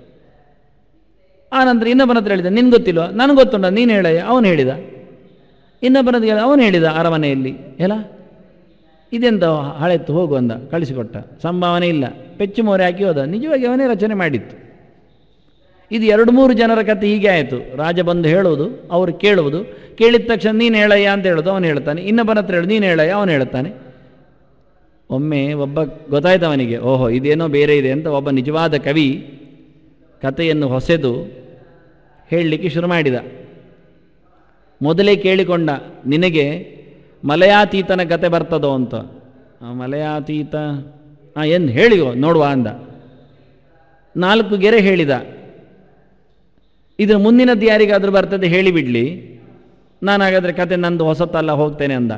ಆನಂತರ ಇನ್ನೊಬ್ಬನ ಹತ್ರ ಹೇಳಿದ ನಿನ್ಗೆ ಗೊತ್ತಿಲ್ವ ನನಗೆ ಗೊತ್ತುಂಟ ನೀನು ಹೇಳಯ್ಯ ಅವನು ಹೇಳಿದ ಇನ್ನೊಬ್ಬನ ಹತ್ರ ಹೇಳಿದ ಅವನು ಹೇಳಿದ ಅರಮನೆಯಲ್ಲಿ ಎಲ್ಲ ಇದೆಂತ ಹಳೆತ್ತು ಹೋಗು ಅಂದ ಕಳಿಸಿಕೊಟ್ಟ ಸಂಭಾವನೆ ಇಲ್ಲ ಪೆಚ್ಚು ಮೋರೆ ಹಾಕಿ ಹೋದ ನಿಜವಾಗಿ ಅವನೇ ರಚನೆ ಮಾಡಿತ್ತು ಇದು ಎರಡು ಮೂರು ಜನರ ಕತೆ ಹೀಗೆ ಆಯಿತು ರಾಜ ಬಂದು ಹೇಳುವುದು ಅವರು ಕೇಳುವುದು ಕೇಳಿದ ತಕ್ಷಣ ನೀನು ಹೇಳಯ್ಯ ಅಂತ ಹೇಳೋದು ಅವನು ಹೇಳ್ತಾನೆ ಇನ್ನೊಬ್ಬನ ಹತ್ರ ಹೇಳು ನೀನು ಹೇಳಯ್ಯ ಅವನು ಹೇಳ್ತಾನೆ ಒಮ್ಮೆ ಒಬ್ಬ ಗೊತ್ತಾಯ್ತು ಅವನಿಗೆ ಓಹೋ ಇದೇನೋ ಬೇರೆ ಇದೆ ಅಂತ ಒಬ್ಬ ನಿಜವಾದ ಕವಿ ಕಥೆಯನ್ನು ಹೊಸೆದು ಹೇಳಲಿಕ್ಕೆ ಶುರು ಮಾಡಿದ ಮೊದಲೇ ಕೇಳಿಕೊಂಡ ನಿನಗೆ ಮಲಯಾತೀತನ ಕತೆ ಬರ್ತದೋ ಅಂತ ಆ, ಮಲಯಾತೀತ ಹಾಂ ಎಂದು ಹೇಳಿಗೋ ನೋಡುವ ಅಂದ ನಾಲ್ಕು ಗೆರೆ ಹೇಳಿದ ಇದರ ಮುಂದಿನದ್ದು ಯಾರಿಗಾದರೂ ಬರ್ತದೆ ಹೇಳಿಬಿಡಲಿ ನಾನು ಹಾಗಾದರೆ ಕತೆ ನಂದು ಹೊಸತಲ್ಲ ಹೋಗ್ತೇನೆ ಅಂದ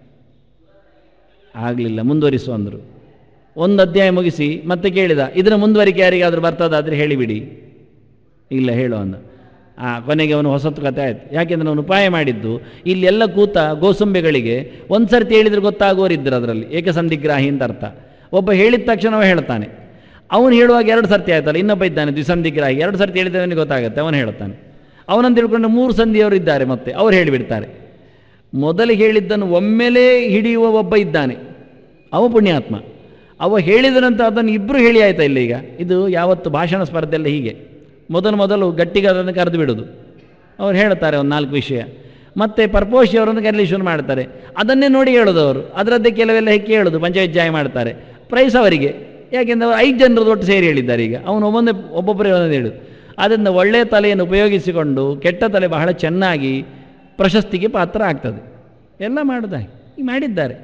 ಆಗಲಿಲ್ಲ ಮುಂದುವರಿಸು ಅಂದರು ಒಂದು ಅಧ್ಯಾಯ ಮುಗಿಸಿ ಮತ್ತೆ ಕೇಳಿದ ಇದರ ಮುಂದುವರಿಕೆ ಯಾರಿಗಾದರೂ ಬರ್ತದಾದರೆ ಹೇಳಿಬಿಡಿ ಇಲ್ಲ ಹೇಳು ಅಂದ ಆ ಕೊನೆಗೆ ಅವನು ಹೊಸತು ಕತೆ ಆಯಿತು ಯಾಕೆಂದರೆ ಅವನು ಉಪಾಯ ಮಾಡಿದ್ದು ಇಲ್ಲೆಲ್ಲ ಕೂತ ಗೋಸುಂಬೆಗಳಿಗೆ ಒಂದು ಸರ್ತಿ ಹೇಳಿದರೆ ಗೊತ್ತಾಗೋರಿದ್ದರು ಅದರಲ್ಲಿ ಏಕಸಂಧಿಗ್ರಾಹಿ ಅಂತ ಅರ್ಥ ಒಬ್ಬ ಹೇಳಿದ ತಕ್ಷಣ ಅವ ಹೇಳ್ತಾನೆ ಅವನು ಹೇಳುವಾಗ ಎರಡು ಸರ್ತಿ ಆಯ್ತಲ್ಲ ಇನ್ನೊಬ್ಬ ಇದ್ದಾನೆ ದ್ವಿಸಂಧಿಗ್ರಾಹಿ ಎರಡು ಸರ್ತಿ ಹೇಳಿದವನಿಗೆ ಗೊತ್ತಾಗುತ್ತೆ ಅವನು ಹೇಳ್ತಾನೆ ಅವನಂತ ತಿಳ್ಕೊಂಡು ಮೂರು ಸಂಧಿಯವರು ಇದ್ದಾರೆ ಮತ್ತೆ ಅವ್ರು ಹೇಳಿಬಿಡ್ತಾರೆ ಮೊದಲು ಹೇಳಿದ್ದನ್ನು ಒಮ್ಮೆಲೇ ಹಿಡಿಯುವ ಒಬ್ಬ ಇದ್ದಾನೆ ಅವ ಪುಣ್ಯಾತ್ಮ ಅವ ಹೇಳಿದ ನಂತರ ಅದನ್ನು ಇಬ್ಬರು ಹೇಳಿ ಆಯ್ತಾ ಇಲ್ಲ ಈಗ ಇದು ಯಾವತ್ತು ಭಾಷಣ ಸ್ಪರ್ಧೆಲ್ಲ ಹೀಗೆ ಮೊದಲು ಮೊದಲು ಗಟ್ಟಿಗೆ ಅದನ್ನು ಕರೆದು ಬಿಡೋದು ಅವ್ರು ಹೇಳ್ತಾರೆ ಒಂದು ನಾಲ್ಕು ವಿಷಯ ಮತ್ತೆ ಪರ್ಪೋಷಿ ಅವರನ್ನು ಕರೀಲಿ ಶುರು ಮಾಡ್ತಾರೆ ಅದನ್ನೇ ನೋಡಿ ಹೇಳೋದು ಅವರು ಅದರದ್ದೇ ಕೆಲವೆಲ್ಲ ಹೆಕ್ಕಿ ಹೇಳೋದು ಪಂಚಾಯತ್ ಜಾಯ ಮಾಡ್ತಾರೆ ಪ್ರೈಸ್ ಅವರಿಗೆ ಯಾಕೆಂದರೆ ಅವರು ಐದು ಜನರದ್ದು ಒಟ್ಟು ಸೇರಿ ಹೇಳಿದ್ದಾರೆ ಈಗ ಅವನು ಒಬ್ಬೊಂದೇ ಒಬ್ಬೊಬ್ಬರೇ ಒಂದೊಂದು ಹೇಳುದು ಆದ್ದರಿಂದ ಒಳ್ಳೆಯ ತಲೆಯನ್ನು ಉಪಯೋಗಿಸಿಕೊಂಡು ಕೆಟ್ಟ ತಲೆ ಬಹಳ ಚೆನ್ನಾಗಿ ಪ್ರಶಸ್ತಿಗೆ ಪಾತ್ರ ಆಗ್ತದೆ ಎಲ್ಲ ಮಾಡುದ ಈಗ ಮಾಡಿದ್ದಾರೆ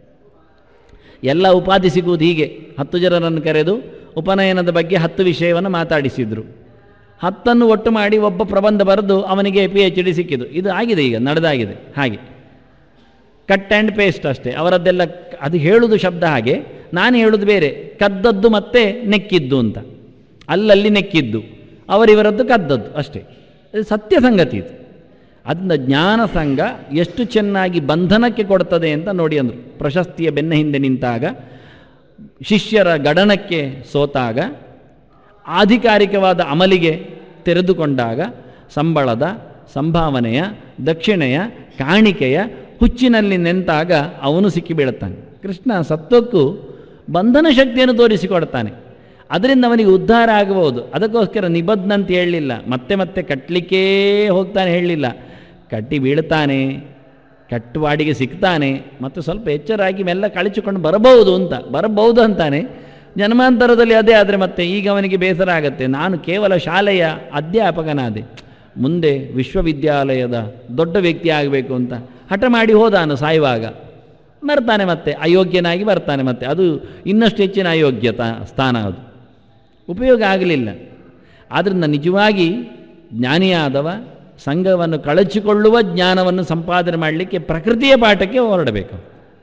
ಎಲ್ಲ ಉಪಾಧಿ ಸಿಗುವುದು ಹೀಗೆ ಹತ್ತು ಜನರನ್ನು ಕರೆದು ಉಪನಯನದ ಬಗ್ಗೆ ಹತ್ತು ವಿಷಯವನ್ನು ಮಾತಾಡಿಸಿದರು ಹತ್ತನ್ನು ಒಟ್ಟು ಮಾಡಿ ಒಬ್ಬ ಪ್ರಬಂಧ ಬರೆದು ಅವನಿಗೆ ಪಿ ಎಚ್ ಡಿ ಸಿಕ್ಕಿತು ಇದು ಆಗಿದೆ ಈಗ ನಡೆದಾಗಿದೆ ಹಾಗೆ ಕಟ್ ಆ್ಯಂಡ್ ಪೇಸ್ಟ್ ಅಷ್ಟೇ ಅವರದ್ದೆಲ್ಲ ಕ- ಅದು ಹೇಳುವುದು ಶಬ್ದ ಹಾಗೆ ನಾನು ಹೇಳುವುದು ಬೇರೆ ಕದ್ದದ್ದು ಮತ್ತೆ ನೆಕ್ಕಿದ್ದು ಅಂತ ಅಲ್ಲಲ್ಲಿ ನೆಕ್ಕಿದ್ದು ಅವರಿವರದ್ದು ಕದ್ದದ್ದು ಅಷ್ಟೇ ಇದು ಸತ್ಯ ಸಂಗತಿ ಇದು ಅದರಿಂದ ಜ್ಞಾನ ಸಂಘ ಎಷ್ಟು ಚೆನ್ನಾಗಿ ಬಂಧನಕ್ಕೆ ಕೊಡ್ತದೆ ಅಂತ ನೋಡಿ ಅಂದರು ಪ್ರಶಸ್ತಿಯ ಬೆನ್ನ ಹಿಂದೆ ನಿಂತಾಗ ಶಿಷ್ಯರ ಗಡನಕ್ಕೆ ಸೋತಾಗ ಆಧಿಕಾರಿಕವಾದ ಅಮಲಿಗೆ ತೆರೆದುಕೊಂಡಾಗ ಸಂಬಳದ ಸಂಭಾವನೆಯ ದಕ್ಷಿಣೆಯ ಕಾಣಿಕೆಯ ಹುಚ್ಚಿನಲ್ಲಿ ನಿಂತಾಗ ಅವನು ಸಿಕ್ಕಿಬೀಳುತ್ತಾನೆ ಕೃಷ್ಣ ಸತ್ವಕ್ಕೂ ಬಂಧನ ಶಕ್ತಿಯನ್ನು ತೋರಿಸಿಕೊಡ್ತಾನೆ ಅದರಿಂದ ಅವನಿಗೆ ಉದ್ಧಾರ ಆಗಬಹುದು ಅದಕ್ಕೋಸ್ಕರ ನಿಬದ್ಧ ಅಂತ ಹೇಳಲಿಲ್ಲ ಮತ್ತೆ ಮತ್ತೆ ಕಟ್ಟಲಿಕ್ಕೇ ಹೋಗ್ತಾನೆ ಹೇಳಲಿಲ್ಲ ಕಟ್ಟಿ ಬೀಳ್ತಾನೆ ಕಟ್ಟುವಾಡಿಗೆ ಸಿಗ್ತಾನೆ ಮತ್ತು ಸ್ವಲ್ಪ ಎಚ್ಚರಾಗಿ ಮೆಲ್ಲ ಕಳಿಸಿಕೊಂಡು ಬರಬಹುದು ಅಂತ ಬರಬಹುದು ಅಂತಾನೆ ಜನ್ಮಾಂತರದಲ್ಲಿ ಅದೇ ಆದರೆ ಮತ್ತೆ ಈಗ ಅವನಿಗೆ ಬೇಸರ ಆಗತ್ತೆ ನಾನು ಕೇವಲ ಶಾಲೆಯ ಅಧ್ಯಾಪಕನಾದೆ ಮುಂದೆ ವಿಶ್ವವಿದ್ಯಾಲಯದ ದೊಡ್ಡ ವ್ಯಕ್ತಿ ಆಗಬೇಕು ಅಂತ ಹಠ ಮಾಡಿ ಹೋದಾನು ಸಾಯುವಾಗ ಬರ್ತಾನೆ ಮತ್ತೆ ಅಯೋಗ್ಯನಾಗಿ ಬರ್ತಾನೆ ಮತ್ತೆ ಅದು ಇನ್ನಷ್ಟು ಹೆಚ್ಚಿನ ಅಯೋಗ್ಯತ ಸ್ಥಾನ ಅದು ಉಪಯೋಗ ಆಗಲಿಲ್ಲ ಆದ್ದರಿಂದ ನಿಜವಾಗಿ ಜ್ಞಾನಿಯಾದವ ಸಂಘವನ್ನು ಕಳಚಿಕೊಳ್ಳುವ ಜ್ಞಾನವನ್ನು ಸಂಪಾದನೆ ಮಾಡಲಿಕ್ಕೆ ಪ್ರಕೃತಿಯ ಪಾಠಕ್ಕೆ ಹೊರಡಬೇಕು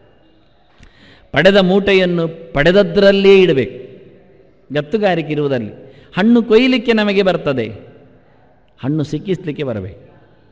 ಪಡೆದ ಮೂಟೆಯನ್ನು ಪಡೆದದ್ದರಲ್ಲೇ ಇಡಬೇಕು ಗತ್ತುಗಾರಿಕೆ ಇರುವುದರಲ್ಲಿ ಹಣ್ಣು ಕೊಯ್ಯಲಿಕ್ಕೆ ನಮಗೆ ಬರ್ತದೆ ಹಣ್ಣು ಸಿಕ್ಕಿಸ್ಲಿಕ್ಕೆ ಬರಬೇಕು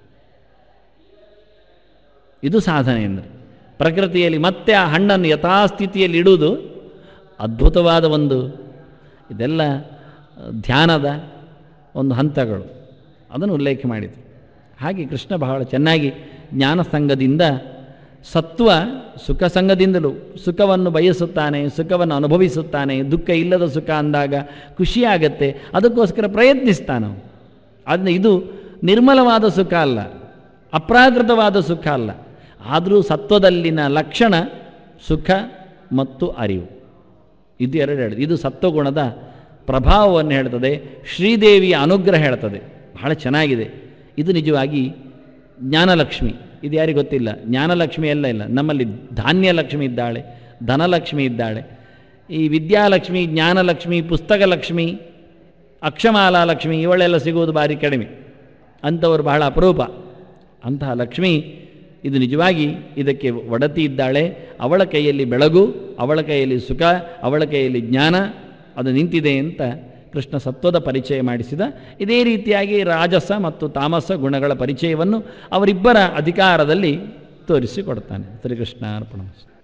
ಇದು ಸಾಧನೆ ಅಂದರೆ ಪ್ರಕೃತಿಯಲ್ಲಿ ಮತ್ತೆ ಆ ಹಣ್ಣನ್ನು ಯಥಾಸ್ಥಿತಿಯಲ್ಲಿ ಇಡುವುದು ಅದ್ಭುತವಾದ ಒಂದು ಇದೆಲ್ಲ ಧ್ಯಾನದ ಒಂದು ಹಂತಗಳು ಅದನ್ನು ಉಲ್ಲೇಖ ಮಾಡಿತು ಹಾಗೆ ಕೃಷ್ಣ ಬಹಳ ಚೆನ್ನಾಗಿ ಜ್ಞಾನ ಸಂಘದಿಂದ ಸತ್ವ ಸುಖ ಸಂಘದಿಂದಲೂ ಸುಖವನ್ನು ಬಯಸುತ್ತಾನೆ ಸುಖವನ್ನು ಅನುಭವಿಸುತ್ತಾನೆ ದುಃಖ ಇಲ್ಲದ ಸುಖ ಅಂದಾಗ ಖುಷಿಯಾಗತ್ತೆ ಅದಕ್ಕೋಸ್ಕರ ಪ್ರಯತ್ನಿಸ್ತಾನೆ ಅವನು. ಅದನ್ನ ಇದು ನಿರ್ಮಲವಾದ ಸುಖ ಅಲ್ಲ ಅಪ್ರಾಕೃತವಾದ ಸುಖ ಅಲ್ಲ ಆದರೂ ಸತ್ವದಲ್ಲಿನ ಲಕ್ಷಣ ಸುಖ ಮತ್ತು ಅರಿವು ಇದು ಎರಡು ಹೇಳಿದೆ ಇದು ಸತ್ವಗುಣದ ಪ್ರಭಾವವನ್ನು ಹೇಳ್ತದೆ ಶ್ರೀದೇವಿಯ ಅನುಗ್ರಹ ಹೇಳ್ತದೆ ಬಹಳ ಚೆನ್ನಾಗಿದೆ ಇದು ನಿಜವಾಗಿ ಜ್ಞಾನಲಕ್ಷ್ಮಿ ಇದು ಯಾರಿಗೆ ಗೊತ್ತಿಲ್ಲ ಜ್ಞಾನಲಕ್ಷ್ಮಿ ಎಲ್ಲ ಇಲ್ಲ ನಮ್ಮಲ್ಲಿ ಧಾನ್ಯಲಕ್ಷ್ಮಿ ಇದ್ದಾಳೆ ಧನಲಕ್ಷ್ಮಿ ಇದ್ದಾಳೆ ಈ ವಿದ್ಯಾಲಕ್ಷ್ಮಿ ಜ್ಞಾನಲಕ್ಷ್ಮಿ ಪುಸ್ತಕ ಲಕ್ಷ್ಮಿ ಅಕ್ಷಮಾಲಾ ಲಕ್ಷ್ಮಿ ಇವಳೆಲ್ಲ ಸಿಗುವುದು ಭಾರಿ ಕಡಿಮೆ ಅಂಥವರು ಬಹಳ ಅಪರೂಪ ಅಂತಹ ಲಕ್ಷ್ಮಿ ಇದು ನಿಜವಾಗಿ ಇದಕ್ಕೆ ಒಡತಿ ಇದ್ದಾಳೆ ಅವಳ ಕೈಯಲ್ಲಿ ಬೆಳಗು ಅವಳ ಕೈಯಲ್ಲಿ ಸುಖ ಅವಳ ಕೈಯಲ್ಲಿ ಜ್ಞಾನ ಅದು ನಿಂತಿದೆ ಅಂತ ಕೃಷ್ಣ ಸತ್ವದ ಪರಿಚಯ ಮಾಡಿಸಿದ ಇದೇ ರೀತಿಯಾಗಿ ರಾಜಸ ಮತ್ತು ತಾಮಸ ಗುಣಗಳ ಪರಿಚಯವನ್ನು ಅವರಿಬ್ಬರ ಅಧಿಕಾರದಲ್ಲಿ ತೋರಿಸಿಕೊಡ್ತಾನೆ ಶ್ರೀಕೃಷ್ಣ ಅರ್ಪಣ